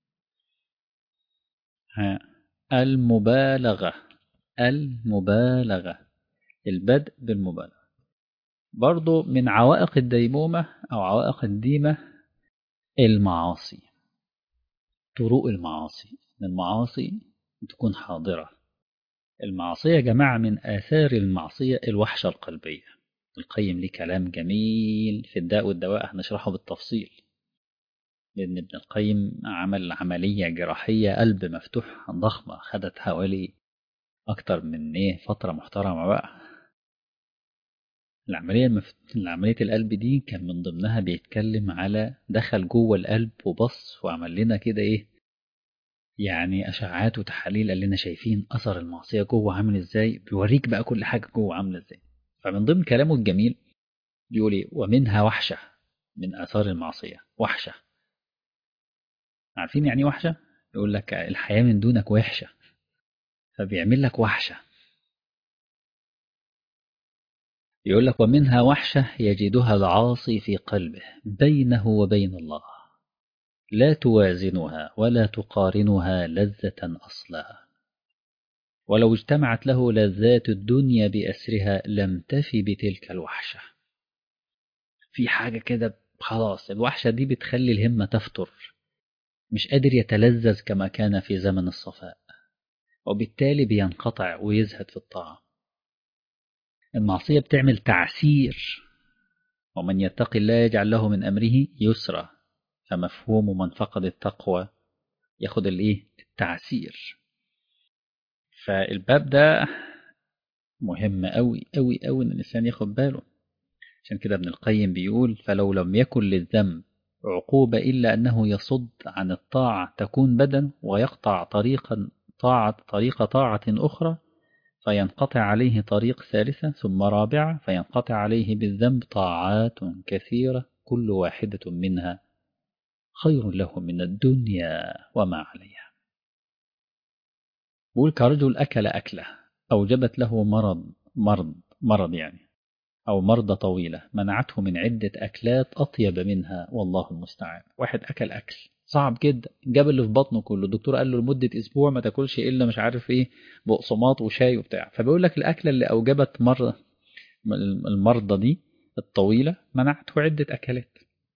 ها المبالغة المبالغة البدء بالمبالغة برضو من عوائق الديمومة أو عوائق الديمة المعاصي طرق المعاصي المعاصي تكون حاضرة المعصية يا جماعة من آثار المعصية الوحشة القلبية القيم ليه كلام جميل في الداء والدواء هنشرحه بالتفصيل لأن ابن القيم عمل عملية جراحية قلب مفتوح ضخمة خدت حوالي أكتر من إيه فترة محترمة بقى العملية المف... عملية القلب دي كان من ضمنها بيتكلم على دخل جوه القلب وبص وعمل لنا كده ايه يعني اشعاعات وتحاليل قال لنا شايفين اثر المعصية جوه عامل ازاي بيوريك بقى كل حاجة جوه عاملة ازاي فمن ضمن كلامه الجميل بيقول ايه ومنها وحشة من اثار المعصية وحشة عارفين يعني ايه وحشة يقول لك الحياة من دونك وحشة فبيعمل لك وحشة يقول لك ومنها وحشة يجدها العاصي في قلبه بينه وبين الله لا توازنها ولا تقارنها لذة أصلا ولو اجتمعت له لذات الدنيا بأسرها لم تفي بتلك الوحشة في حاجة كده خلاص الوحشة دي بتخلي الهمة تفتر مش قادر يتلذذ كما كان في زمن الصفاء وبالتالي بينقطع ويزهد في الطاعة المعصية بتعمل تعسير ومن يتق الله يجعل له من أمره يسرا فمفهوم من فقد التقوى ياخد الايه التعسير فالباب ده مهم أوي أوي أوي إن الإنسان ياخد باله عشان كده ابن القيم بيقول فلو لم يكن للذنب عقوبة إلا أنه يصد عن الطاعة تكون بدن ويقطع طريقا طاعة طريق طاعة أخرى فينقطع عليه طريق ثالثة ثم رابعة فينقطع عليه بالذنب طاعات كثيرة كل واحدة منها خير له من الدنيا وما عليها بقول كرجل أكل أكلة أوجبت له مرض مرض مرض يعني أو مرضى طويلة منعته من عدة أكلات أطيب منها والله المستعان واحد أكل أكل صعب جدا جاب اللي في بطنه كله الدكتور قال له لمدة أسبوع ما تاكلش إلا مش عارف إيه بقسماط وشاي وبتاع فبيقول لك الأكلة اللي أوجبت مرة المرضى دي الطويلة منعته عدة أكلات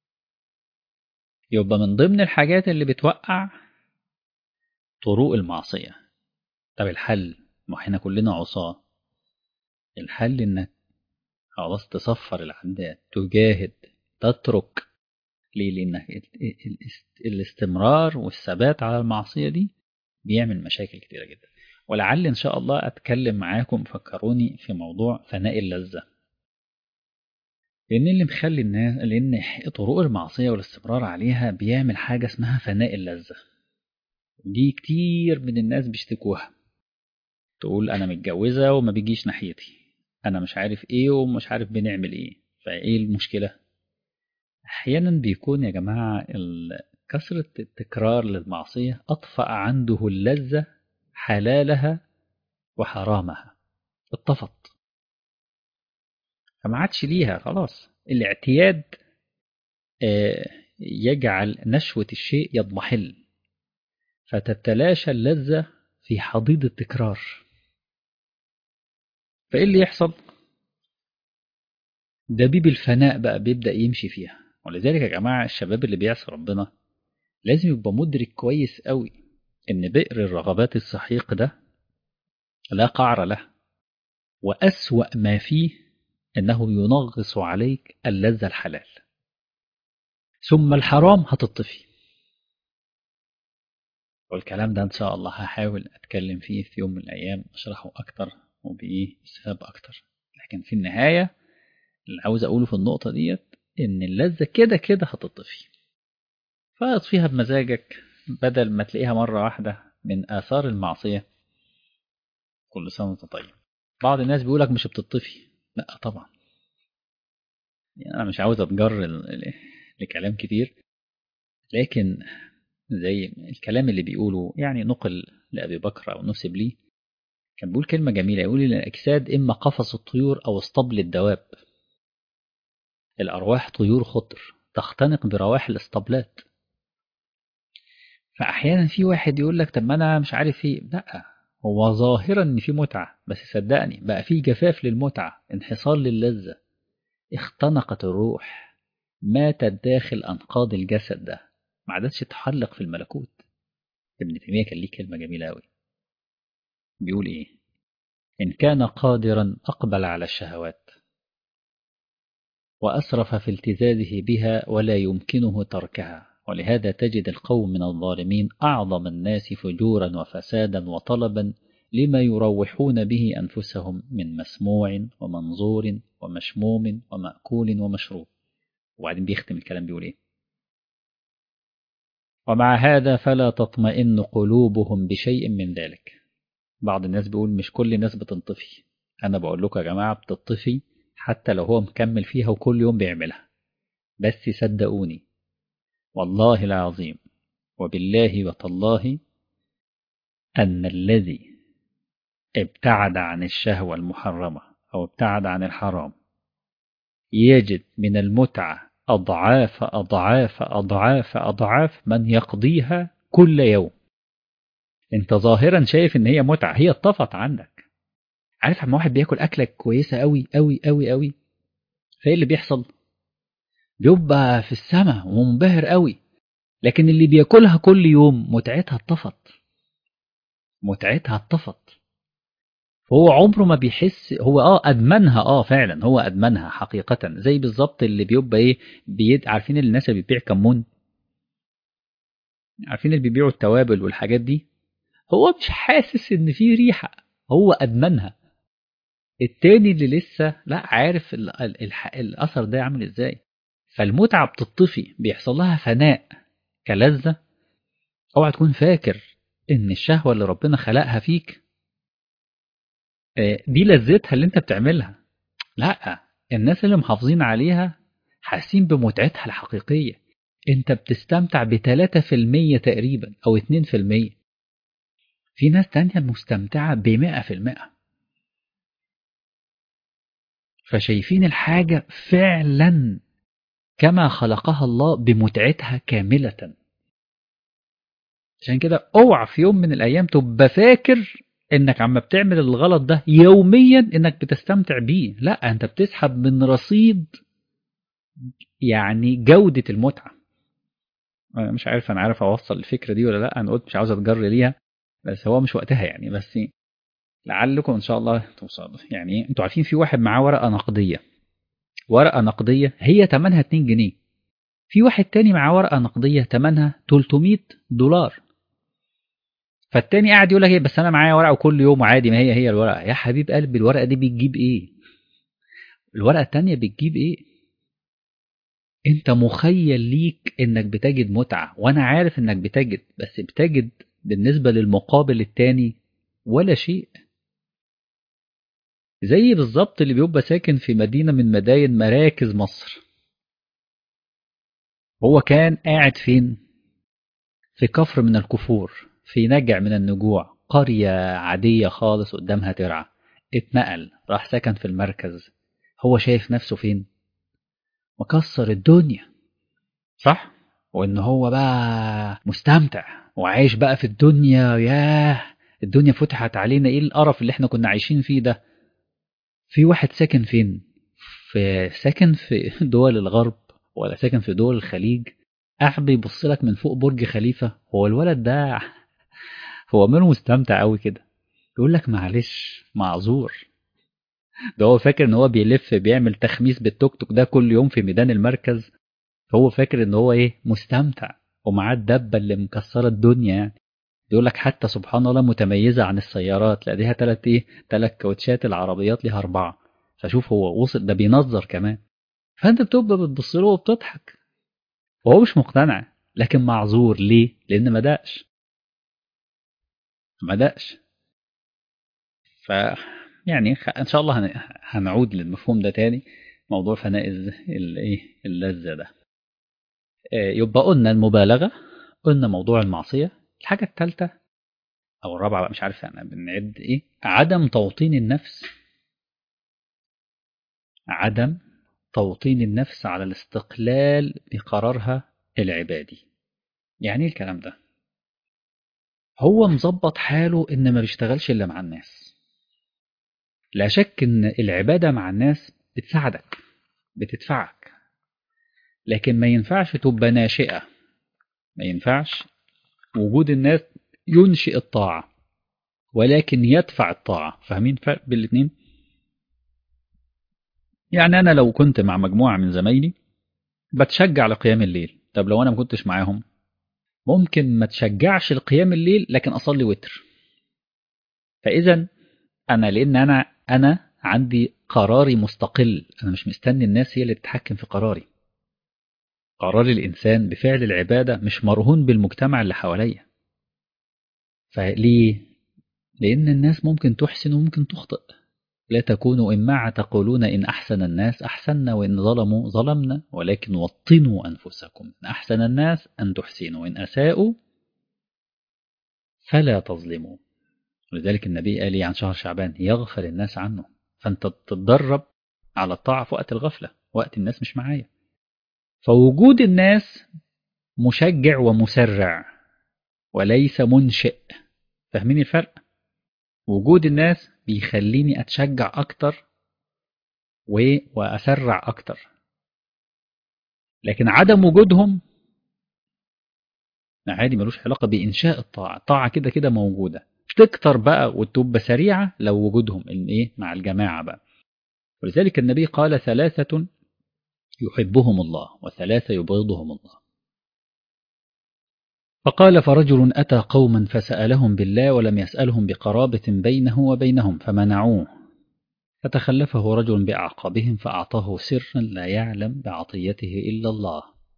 يبقى من ضمن الحاجات اللي بتوقع طرق المعصية طب الحل ما احنا كلنا عصاة الحل انك خلاص تصفر العداد تجاهد تترك ليه لأن الاستمرار والثبات على المعصية دي بيعمل مشاكل كتيرة جدا ولعل إن شاء الله أتكلم معاكم فكروني في موضوع فناء اللذة لأن اللي مخلي الناس لأن طرق المعصية والاستمرار عليها بيعمل حاجة اسمها فناء اللذة دي كتير من الناس بيشتكوها تقول أنا متجوزة وما بيجيش ناحيتي أنا مش عارف إيه ومش عارف بنعمل إيه فإيه المشكلة أحيانا بيكون يا جماعة كثرة التكرار للمعصية أطفأ عنده اللذة حلالها وحرامها اتطفت فما عادش ليها خلاص الاعتياد يجعل نشوة الشيء يضمحل فتتلاشى اللذة في حضيض التكرار فإيه اللي يحصل دبيب الفناء بقى بيبدأ يمشي فيها ولذلك يا جماعة الشباب اللي بيعصي ربنا لازم يبقى مدرك كويس قوي إن بئر الرغبات السحيق ده لا قعر له وأسوأ ما فيه إنه ينغص عليك اللذة الحلال ثم الحرام هتطفي والكلام ده إن شاء الله هحاول أتكلم فيه في يوم من الأيام أشرحه أكتر وبإيه إسهاب أكتر لكن في النهاية اللي عاوز أقوله في النقطة ديت إن اللذة كده كده هتطفي فاطفيها بمزاجك بدل ما تلاقيها مرة واحدة من آثار المعصية كل سنة وأنت طيب بعض الناس بيقولك مش بتطفي لا طبعا يعني أنا مش عاوز أتجر لكلام كتير لكن زي الكلام اللي بيقوله يعني نقل لأبي بكر أو نسب ليه كان بيقول كلمة جميلة يقول إن الأجساد إما قفص الطيور أو اسطبل الدواب الأرواح طيور خضر تختنق برواح الاسطبلات فأحيانا في واحد يقول لك طب ما أنا مش عارف إيه لا هو ظاهرا إن في متعة بس صدقني بقى في جفاف للمتعة انحصار للذة اختنقت الروح ماتت داخل أنقاض الجسد ده ما عادتش تحلق في الملكوت ابن تيمية كان ليه كلمة جميلة أوي بيقول إيه إن كان قادرا أقبل على الشهوات وأسرف في التزازه بها ولا يمكنه تركها ولهذا تجد القوم من الظالمين أعظم الناس فجورا وفسادا وطلبا لما يروحون به أنفسهم من مسموع ومنظور ومشموم ومأكول ومشروب وبعدين بيختم الكلام بيقول ايه ومع هذا فلا تطمئن قلوبهم بشيء من ذلك بعض الناس بيقول مش كل الناس بتنطفي انا بقول لكم يا جماعه بتطفي حتى لو هو مكمل فيها وكل يوم بيعملها بس صدقوني والله العظيم وبالله وتالله أن الذي ابتعد عن الشهوة المحرمة أو ابتعد عن الحرام يجد من المتعة أضعاف أضعاف أضعاف أضعاف من يقضيها كل يوم انت ظاهرا شايف ان هي متعة هي اتطفت عندك عارف لما واحد بياكل أكلة كويسة أوي أوي أوي أوي فايه اللي بيحصل بيبقى في السماء ومنبهر قوي لكن اللي بياكلها كل يوم متعتها اتطفت متعتها اتطفت هو عمره ما بيحس هو اه ادمنها اه فعلا هو ادمنها حقيقة زي بالظبط اللي بيبقى ايه بيد عارفين الناس اللي بتبيع كمون عارفين اللي بيبيعوا التوابل والحاجات دي هو مش حاسس ان في ريحة هو ادمنها التاني اللي لسه لا عارف ال ال ال الاثر ده عامل ازاي فالمتعة بتطفي بيحصل لها فناء كلذة اوعى تكون فاكر ان الشهوة اللي ربنا خلقها فيك دي لذتها اللي انت بتعملها لا الناس اللي محافظين عليها حاسين بمتعتها الحقيقية انت بتستمتع بتلاتة في المية تقريبا او اتنين في المية في ناس تانية مستمتعة بمئة في المئة فشايفين الحاجة فعلا كما خلقها الله بمتعتها كاملة عشان كده اوعى في يوم من الايام تبقى فاكر انك عم بتعمل الغلط ده يوميا انك بتستمتع بيه لا انت بتسحب من رصيد يعني جودة المتعة انا مش عارف انا عارف اوصل الفكرة دي ولا لا انا قلت مش عاوز اتجر ليها بس هو مش وقتها يعني بس لعلكم ان شاء الله توصلوا يعني انتوا عارفين في واحد معاه ورقة نقدية ورقة نقدية هي تمنها 2 جنيه في واحد تاني معاه ورقة نقدية تمنها 300 دولار فالتاني قاعد يقول لك ايه بس انا معايا ورقه وكل يوم عادي ما هي هي الورقه يا حبيب قلبي الورقه دي بتجيب ايه الورقه التانيه بتجيب ايه انت مخيل ليك انك بتجد متعه وانا عارف انك بتجد بس بتجد بالنسبه للمقابل التاني ولا شيء زي بالظبط اللي بيبقى ساكن في مدينه من مداين مراكز مصر هو كان قاعد فين في كفر من الكفور في نجع من النجوع قرية عادية خالص قدامها ترعى اتنقل راح سكن في المركز هو شايف نفسه فين مكسر الدنيا صح وان هو بقى مستمتع وعايش بقى في الدنيا ياه الدنيا فتحت علينا ايه القرف اللي احنا كنا عايشين فيه ده في واحد ساكن فين في ساكن في دول الغرب ولا ساكن في دول الخليج قاعد بيبص لك من فوق برج خليفة هو الولد ده هو منه مستمتع قوي كده يقول لك معلش معذور ده هو فاكر ان هو بيلف بيعمل تخميس بالتوك توك ده كل يوم في ميدان المركز هو فاكر ان هو ايه مستمتع ومعاه الدبه اللي مكسره الدنيا يعني يقول لك حتى سبحان الله متميزه عن السيارات لا ليها تلات ايه تلات كاوتشات العربيات ليها اربعه فشوف هو وصل ده بينظر كمان فانت بتبقى بتبص له وبتضحك وهو مش مقتنع لكن معذور ليه لان ما دقش ما دقش ف يعني ان شاء الله هنعود للمفهوم ده تاني موضوع فناء الايه اللذه ده يبقى قلنا المبالغه قلنا موضوع المعصيه الحاجه الثالثه او الرابعه بقى مش عارف انا بنعد ايه عدم توطين النفس عدم توطين النفس على الاستقلال بقرارها العبادي يعني ايه الكلام ده هو مظبط حاله ان ما بيشتغلش الا مع الناس لا شك ان العباده مع الناس بتساعدك بتدفعك لكن ما ينفعش تبقى ناشئه ما ينفعش وجود الناس ينشئ الطاعه ولكن يدفع الطاعه فاهمين فرق بين الاثنين يعني انا لو كنت مع مجموعه من زمايلي بتشجع لقيام الليل طب لو انا ما كنتش معاهم ممكن ما تشجعش لقيام الليل لكن اصلي وتر فاذا انا لان انا انا عندي قراري مستقل أنا مش مستني الناس هي اللي تتحكم في قراري قرار الإنسان بفعل العبادة مش مرهون بالمجتمع اللي حواليا فليه؟ لأن الناس ممكن تحسن وممكن تخطئ لا تكونوا إماعة تقولون إن أحسن الناس أحسننا وإن ظلموا ظلمنا ولكن وطنوا أنفسكم إن أحسن الناس أن تحسنوا وإن أساءوا فلا تظلموا ولذلك النبي قال عن شهر شعبان يغفل الناس عنه فأنت تتدرب على الطاعة في وقت الغفلة وقت الناس مش معايا فوجود الناس مشجع ومسرع وليس منشئ فاهمين الفرق وجود الناس بيخليني اتشجع اكتر و... واسرع اكتر لكن عدم وجودهم عادي ملوش علاقة بإنشاء الطاعة الطاعة كده كده موجودة تكتر بقى وتبقى سريعة لو وجودهم ايه مع الجماعة بقى ولذلك النبي قال ثلاثة يحبهم الله وثلاثة يبغضهم الله فقال فرجل أتى قوما فسألهم بالله ولم يسألهم بقرابة بينه وبينهم فمنعوه فتخلفه رجل بأعقابهم فأعطاه سرا لا يعلم بعطيته إلا الله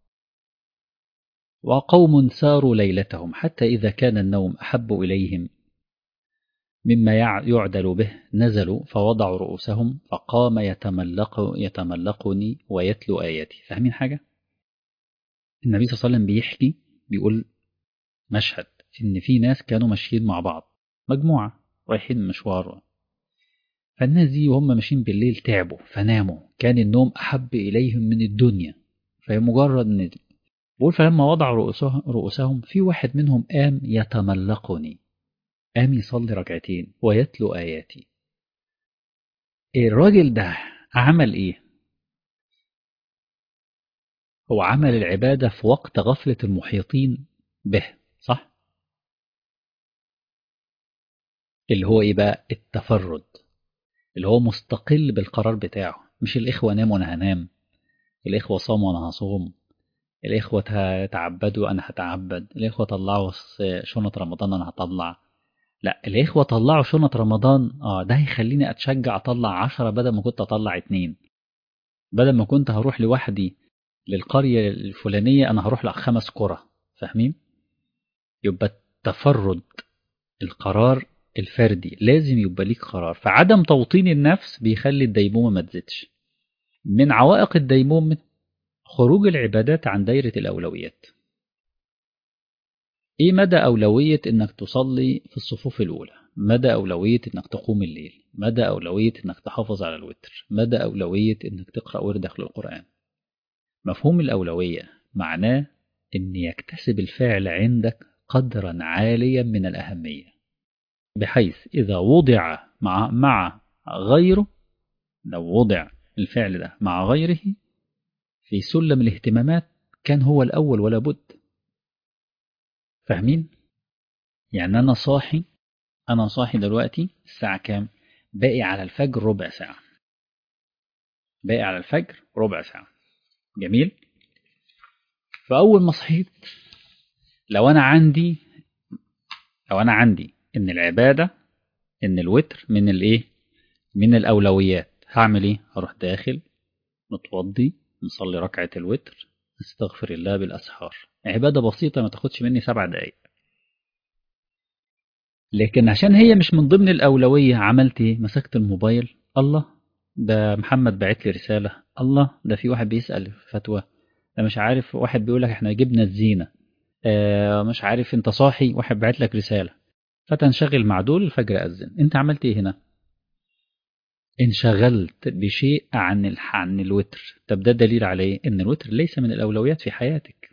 وقوم ساروا ليلتهم حتى إذا كان النوم أحب إليهم مما يعدل به نزلوا فوضعوا رؤوسهم فقام يتملق يتملقني ويتلو آياتي فاهمين حاجة؟ النبي صلى الله عليه وسلم بيحكي بيقول مشهد إن في ناس كانوا ماشيين مع بعض مجموعة رايحين مشوار فالناس دي وهم ماشيين بالليل تعبوا فناموا كان النوم أحب إليهم من الدنيا فمجرد إن بقول فلما وضعوا رؤوسهم في واحد منهم قام يتملقني قام يصلي ركعتين ويتلو آياتي الراجل ده عمل إيه؟ هو عمل العبادة في وقت غفلة المحيطين به صح؟ اللي هو إيه بقى؟ التفرد اللي هو مستقل بالقرار بتاعه مش الإخوة ناموا وأنا هنام الإخوة صاموا وأنا هصوم الإخوة تعبدوا أنا هتعبد الإخوة طلعوا شنط رمضان أنا هطلع لا الإخوة طلعوا شنط رمضان اه ده هيخليني أتشجع أطلع عشرة بدل ما كنت أطلع اتنين بدل ما كنت هروح لوحدي للقرية الفلانية أنا هروح لخمس قرى فاهمين؟ يبقى التفرد القرار الفردي لازم يبقى ليك قرار فعدم توطين النفس بيخلي الديمومة ما تزيدش من عوائق الديمومة خروج العبادات عن دايرة الأولويات ايه مدى أولوية انك تصلي في الصفوف الأولى مدى أولوية انك تقوم الليل مدى أولوية انك تحافظ على الوتر مدى أولوية انك تقرأ وردك للقرآن مفهوم الأولوية معناه ان يكتسب الفعل عندك قدرا عاليا من الأهمية بحيث إذا وضع مع, مع غيره لو وضع الفعل ده مع غيره في سلم الاهتمامات كان هو الأول ولا بد فاهمين؟ يعني أنا صاحي أنا صاحي دلوقتي الساعة كام؟ باقي على الفجر ربع ساعة باقي على الفجر ربع ساعة جميل؟ فأول ما صحيت لو أنا عندي لو أنا عندي إن العبادة إن الوتر من الإيه؟ من الأولويات هعمل إيه؟ هروح داخل متوضي نصلي ركعة الوتر استغفر الله بالأسحار عبادة بسيطة ما تاخدش مني سبع دقايق لكن عشان هي مش من ضمن الأولوية عملت ايه مسكت الموبايل الله ده محمد بعت لي رسالة الله ده في واحد بيسأل فتوى ده مش عارف واحد بيقول لك احنا جبنا الزينة اه مش عارف انت صاحي واحد بعت لك رسالة فتنشغل مع دول الفجر أذن انت عملت ايه هنا انشغلت بشيء عن عن الوتر طب ده دليل على ايه ان الوتر ليس من الاولويات في حياتك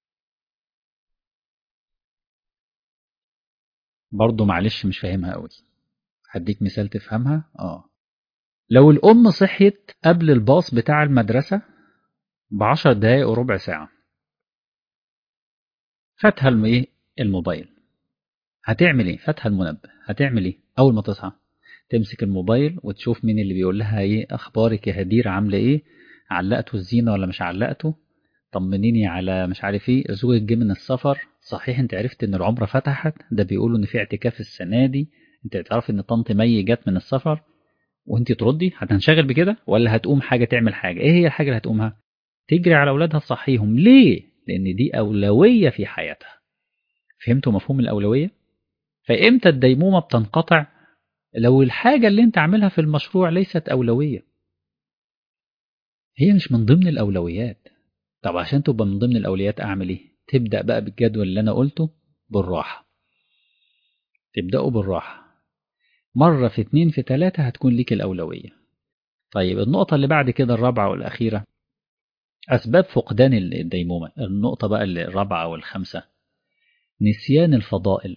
برضه معلش مش فاهمها قوي هديك مثال تفهمها اه لو الام صحيت قبل الباص بتاع المدرسة بعشر دقايق وربع ساعة فاتها ايه الموبايل هتعمل ايه فاتها المنبه هتعمل ايه اول ما تصحى تمسك الموبايل وتشوف مين اللي بيقول لها ايه اخبارك يا هدير عامله ايه علقته الزينه ولا مش علقته طمنيني على مش عارف ايه زوجك جه من السفر صحيح انت عرفت ان العمره فتحت ده بيقولوا ان في اعتكاف السنه دي انت تعرف ان طنط مي جت من السفر وانت تردي هتنشغل بكده ولا هتقوم حاجه تعمل حاجه ايه هي الحاجه اللي هتقومها تجري على اولادها تصحيهم ليه لان دي اولويه في حياتها فهمتوا مفهوم الاولويه فامتى الديمومه بتنقطع لو الحاجه اللي انت عاملها في المشروع ليست اولويه هي مش من ضمن الاولويات طب عشان تبقى من ضمن الاولويات اعمل ايه تبدا بقى بالجدول اللي انا قلته بالراحه تبداوا بالراحه مرة في اتنين في تلاتة هتكون ليك الأولوية طيب النقطة اللي بعد كده الرابعة والأخيرة أسباب فقدان الديمومة النقطة بقى الرابعة والخامسة نسيان الفضائل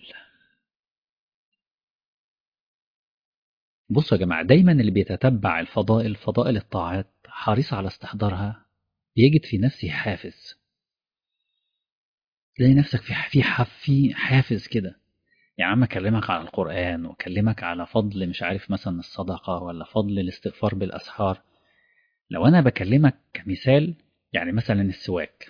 بصوا يا جماعة دايما اللي بيتتبع الفضائل فضائل الطاعات حريص على استحضارها يجد في نفسه حافز تلاقي نفسك في في في حافز كده يا عم اكلمك على القرآن واكلمك على فضل مش عارف مثلا الصدقة ولا فضل الاستغفار بالأسحار لو أنا بكلمك كمثال يعني مثلا السواك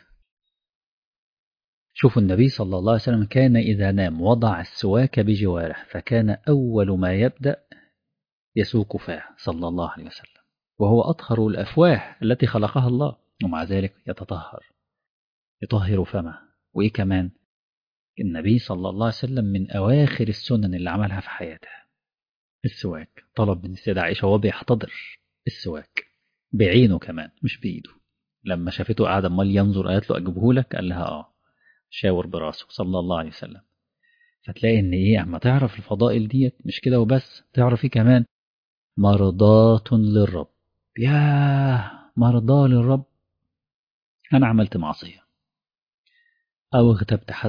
شوفوا النبي صلى الله عليه وسلم كان إذا نام وضع السواك بجواره فكان أول ما يبدأ يسوق فاه صلى الله عليه وسلم وهو أطهر الأفواه التي خلقها الله ومع ذلك يتطهر يطهر فمه وإيه كمان النبي صلى الله عليه وسلم من أواخر السنن اللي عملها في حياته السواك طلب من السيدة عائشة وهو بيحتضر السواك بعينه كمان مش بإيده لما شافته قاعد امال ينظر قالت له أجيبه لك قال لها آه شاور براسه صلى الله عليه وسلم فتلاقي إن إيه أما تعرف الفضائل ديت مش كده وبس تعرف إيه كمان مرضاة للرب ياه مرضاة للرب أنا عملت معصية أو اغتبت حد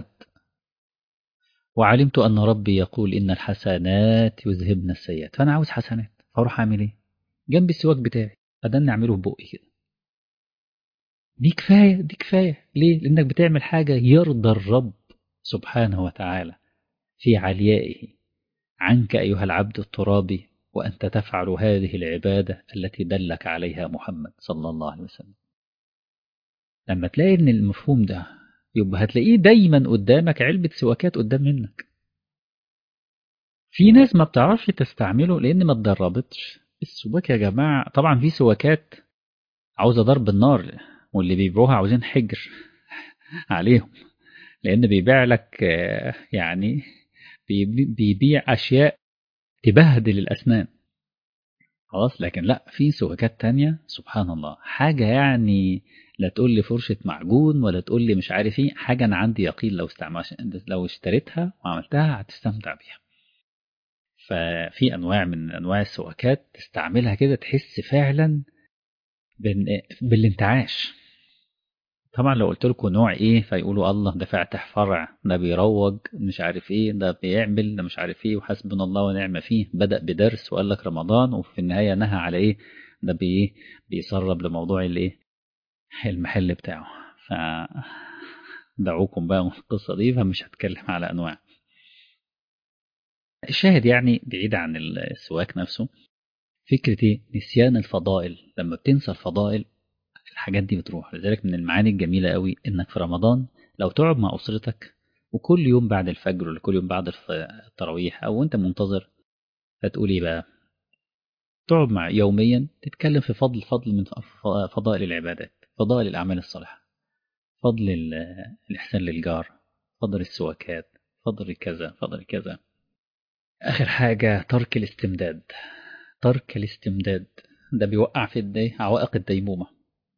وعلمت أن ربي يقول إن الحسنات يذهبن السيئات فأنا عاوز حسنات فأروح أعمل إيه؟ جنب السواك بتاعي أدني أعمله ببقي كده دي كفاية دي كفاية ليه؟ لأنك بتعمل حاجة يرضى الرب سبحانه وتعالى في عليائه عنك أيها العبد الترابي وأنت تفعل هذه العبادة التي دلك عليها محمد صلى الله عليه وسلم لما تلاقي إن المفهوم ده يبقى هتلاقيه دايما قدامك علبة سواكات قدام منك في ناس ما بتعرفش تستعمله لأن ما اتدربتش السواك يا جماعة طبعا في سواكات عاوزة ضرب النار واللي بيبيعوها عاوزين حجر عليهم لأن بيبيع لك يعني بيبيع أشياء تبهدل الأسنان خلاص لكن لا في سواكات تانية سبحان الله حاجة يعني لا تقول لي فرشة معجون ولا تقول لي مش عارف ايه حاجة أنا عندي يقين لو استعملش لو اشتريتها وعملتها هتستمتع بيها ففي أنواع من أنواع السواكات تستعملها كده تحس فعلا بالانتعاش طبعا لو قلت لكم نوع ايه فيقولوا الله ده فاتح فرع ده بيروج مش عارف ايه ده بيعمل ده مش عارف ايه وحسبنا الله ونعم فيه بدأ بدرس وقال لك رمضان وفي النهاية نهى على ايه ده بي بيسرب لموضوع الايه المحل بتاعه ف دعوكم بقى من القصة دي فمش هتكلم على أنواع الشاهد يعني بعيد عن السواك نفسه فكرة ايه نسيان الفضائل لما بتنسى الفضائل الحاجات دي بتروح لذلك من المعاني الجميلة قوي انك في رمضان لو تقعد مع أسرتك وكل يوم بعد الفجر ولا كل يوم بعد التراويح أو أنت منتظر فتقول ايه بقى تقعد مع يوميا تتكلم في فضل فضل من فضائل العبادات فضائل الأعمال الصالحة فضل الإحسان للجار فضل السواكات فضل كذا فضل كذا آخر حاجة ترك الاستمداد ترك الاستمداد ده بيوقع في الدي عوائق الديمومة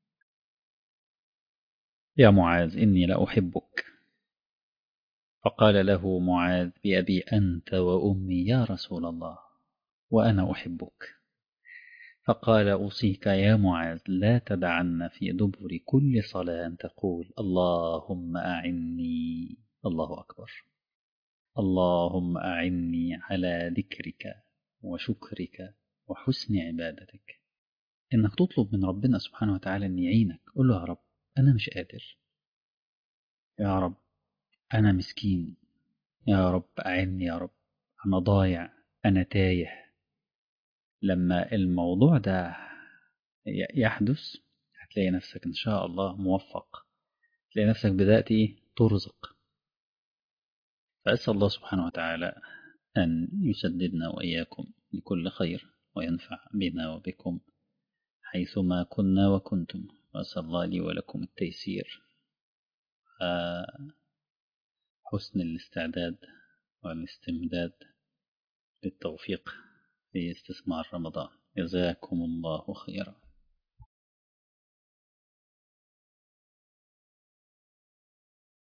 يا معاذ إني لأحبك فقال له معاذ بأبي أنت وأمي يا رسول الله وأنا أحبك فقال أوصيك يا معاذ لا تدعن في دبر كل صلاة أن تقول اللهم أعني الله أكبر اللهم أعني على ذكرك وشكرك وحسن عبادتك إنك تطلب من ربنا سبحانه وتعالى أن يعينك قل له يا رب أنا مش قادر يا رب أنا مسكين يا رب أعني يا رب أنا ضايع أنا تايه لما الموضوع ده يحدث هتلاقي نفسك إن شاء الله موفق تلاقي نفسك بدأت إيه ترزق فأسأل الله سبحانه وتعالى أن يسددنا وإياكم لكل خير وينفع بنا وبكم حيثما كنا وكنتم وأسأل الله لي ولكم التيسير حسن الاستعداد والاستمداد للتوفيق في استثمار رمضان جزاكم الله خيرا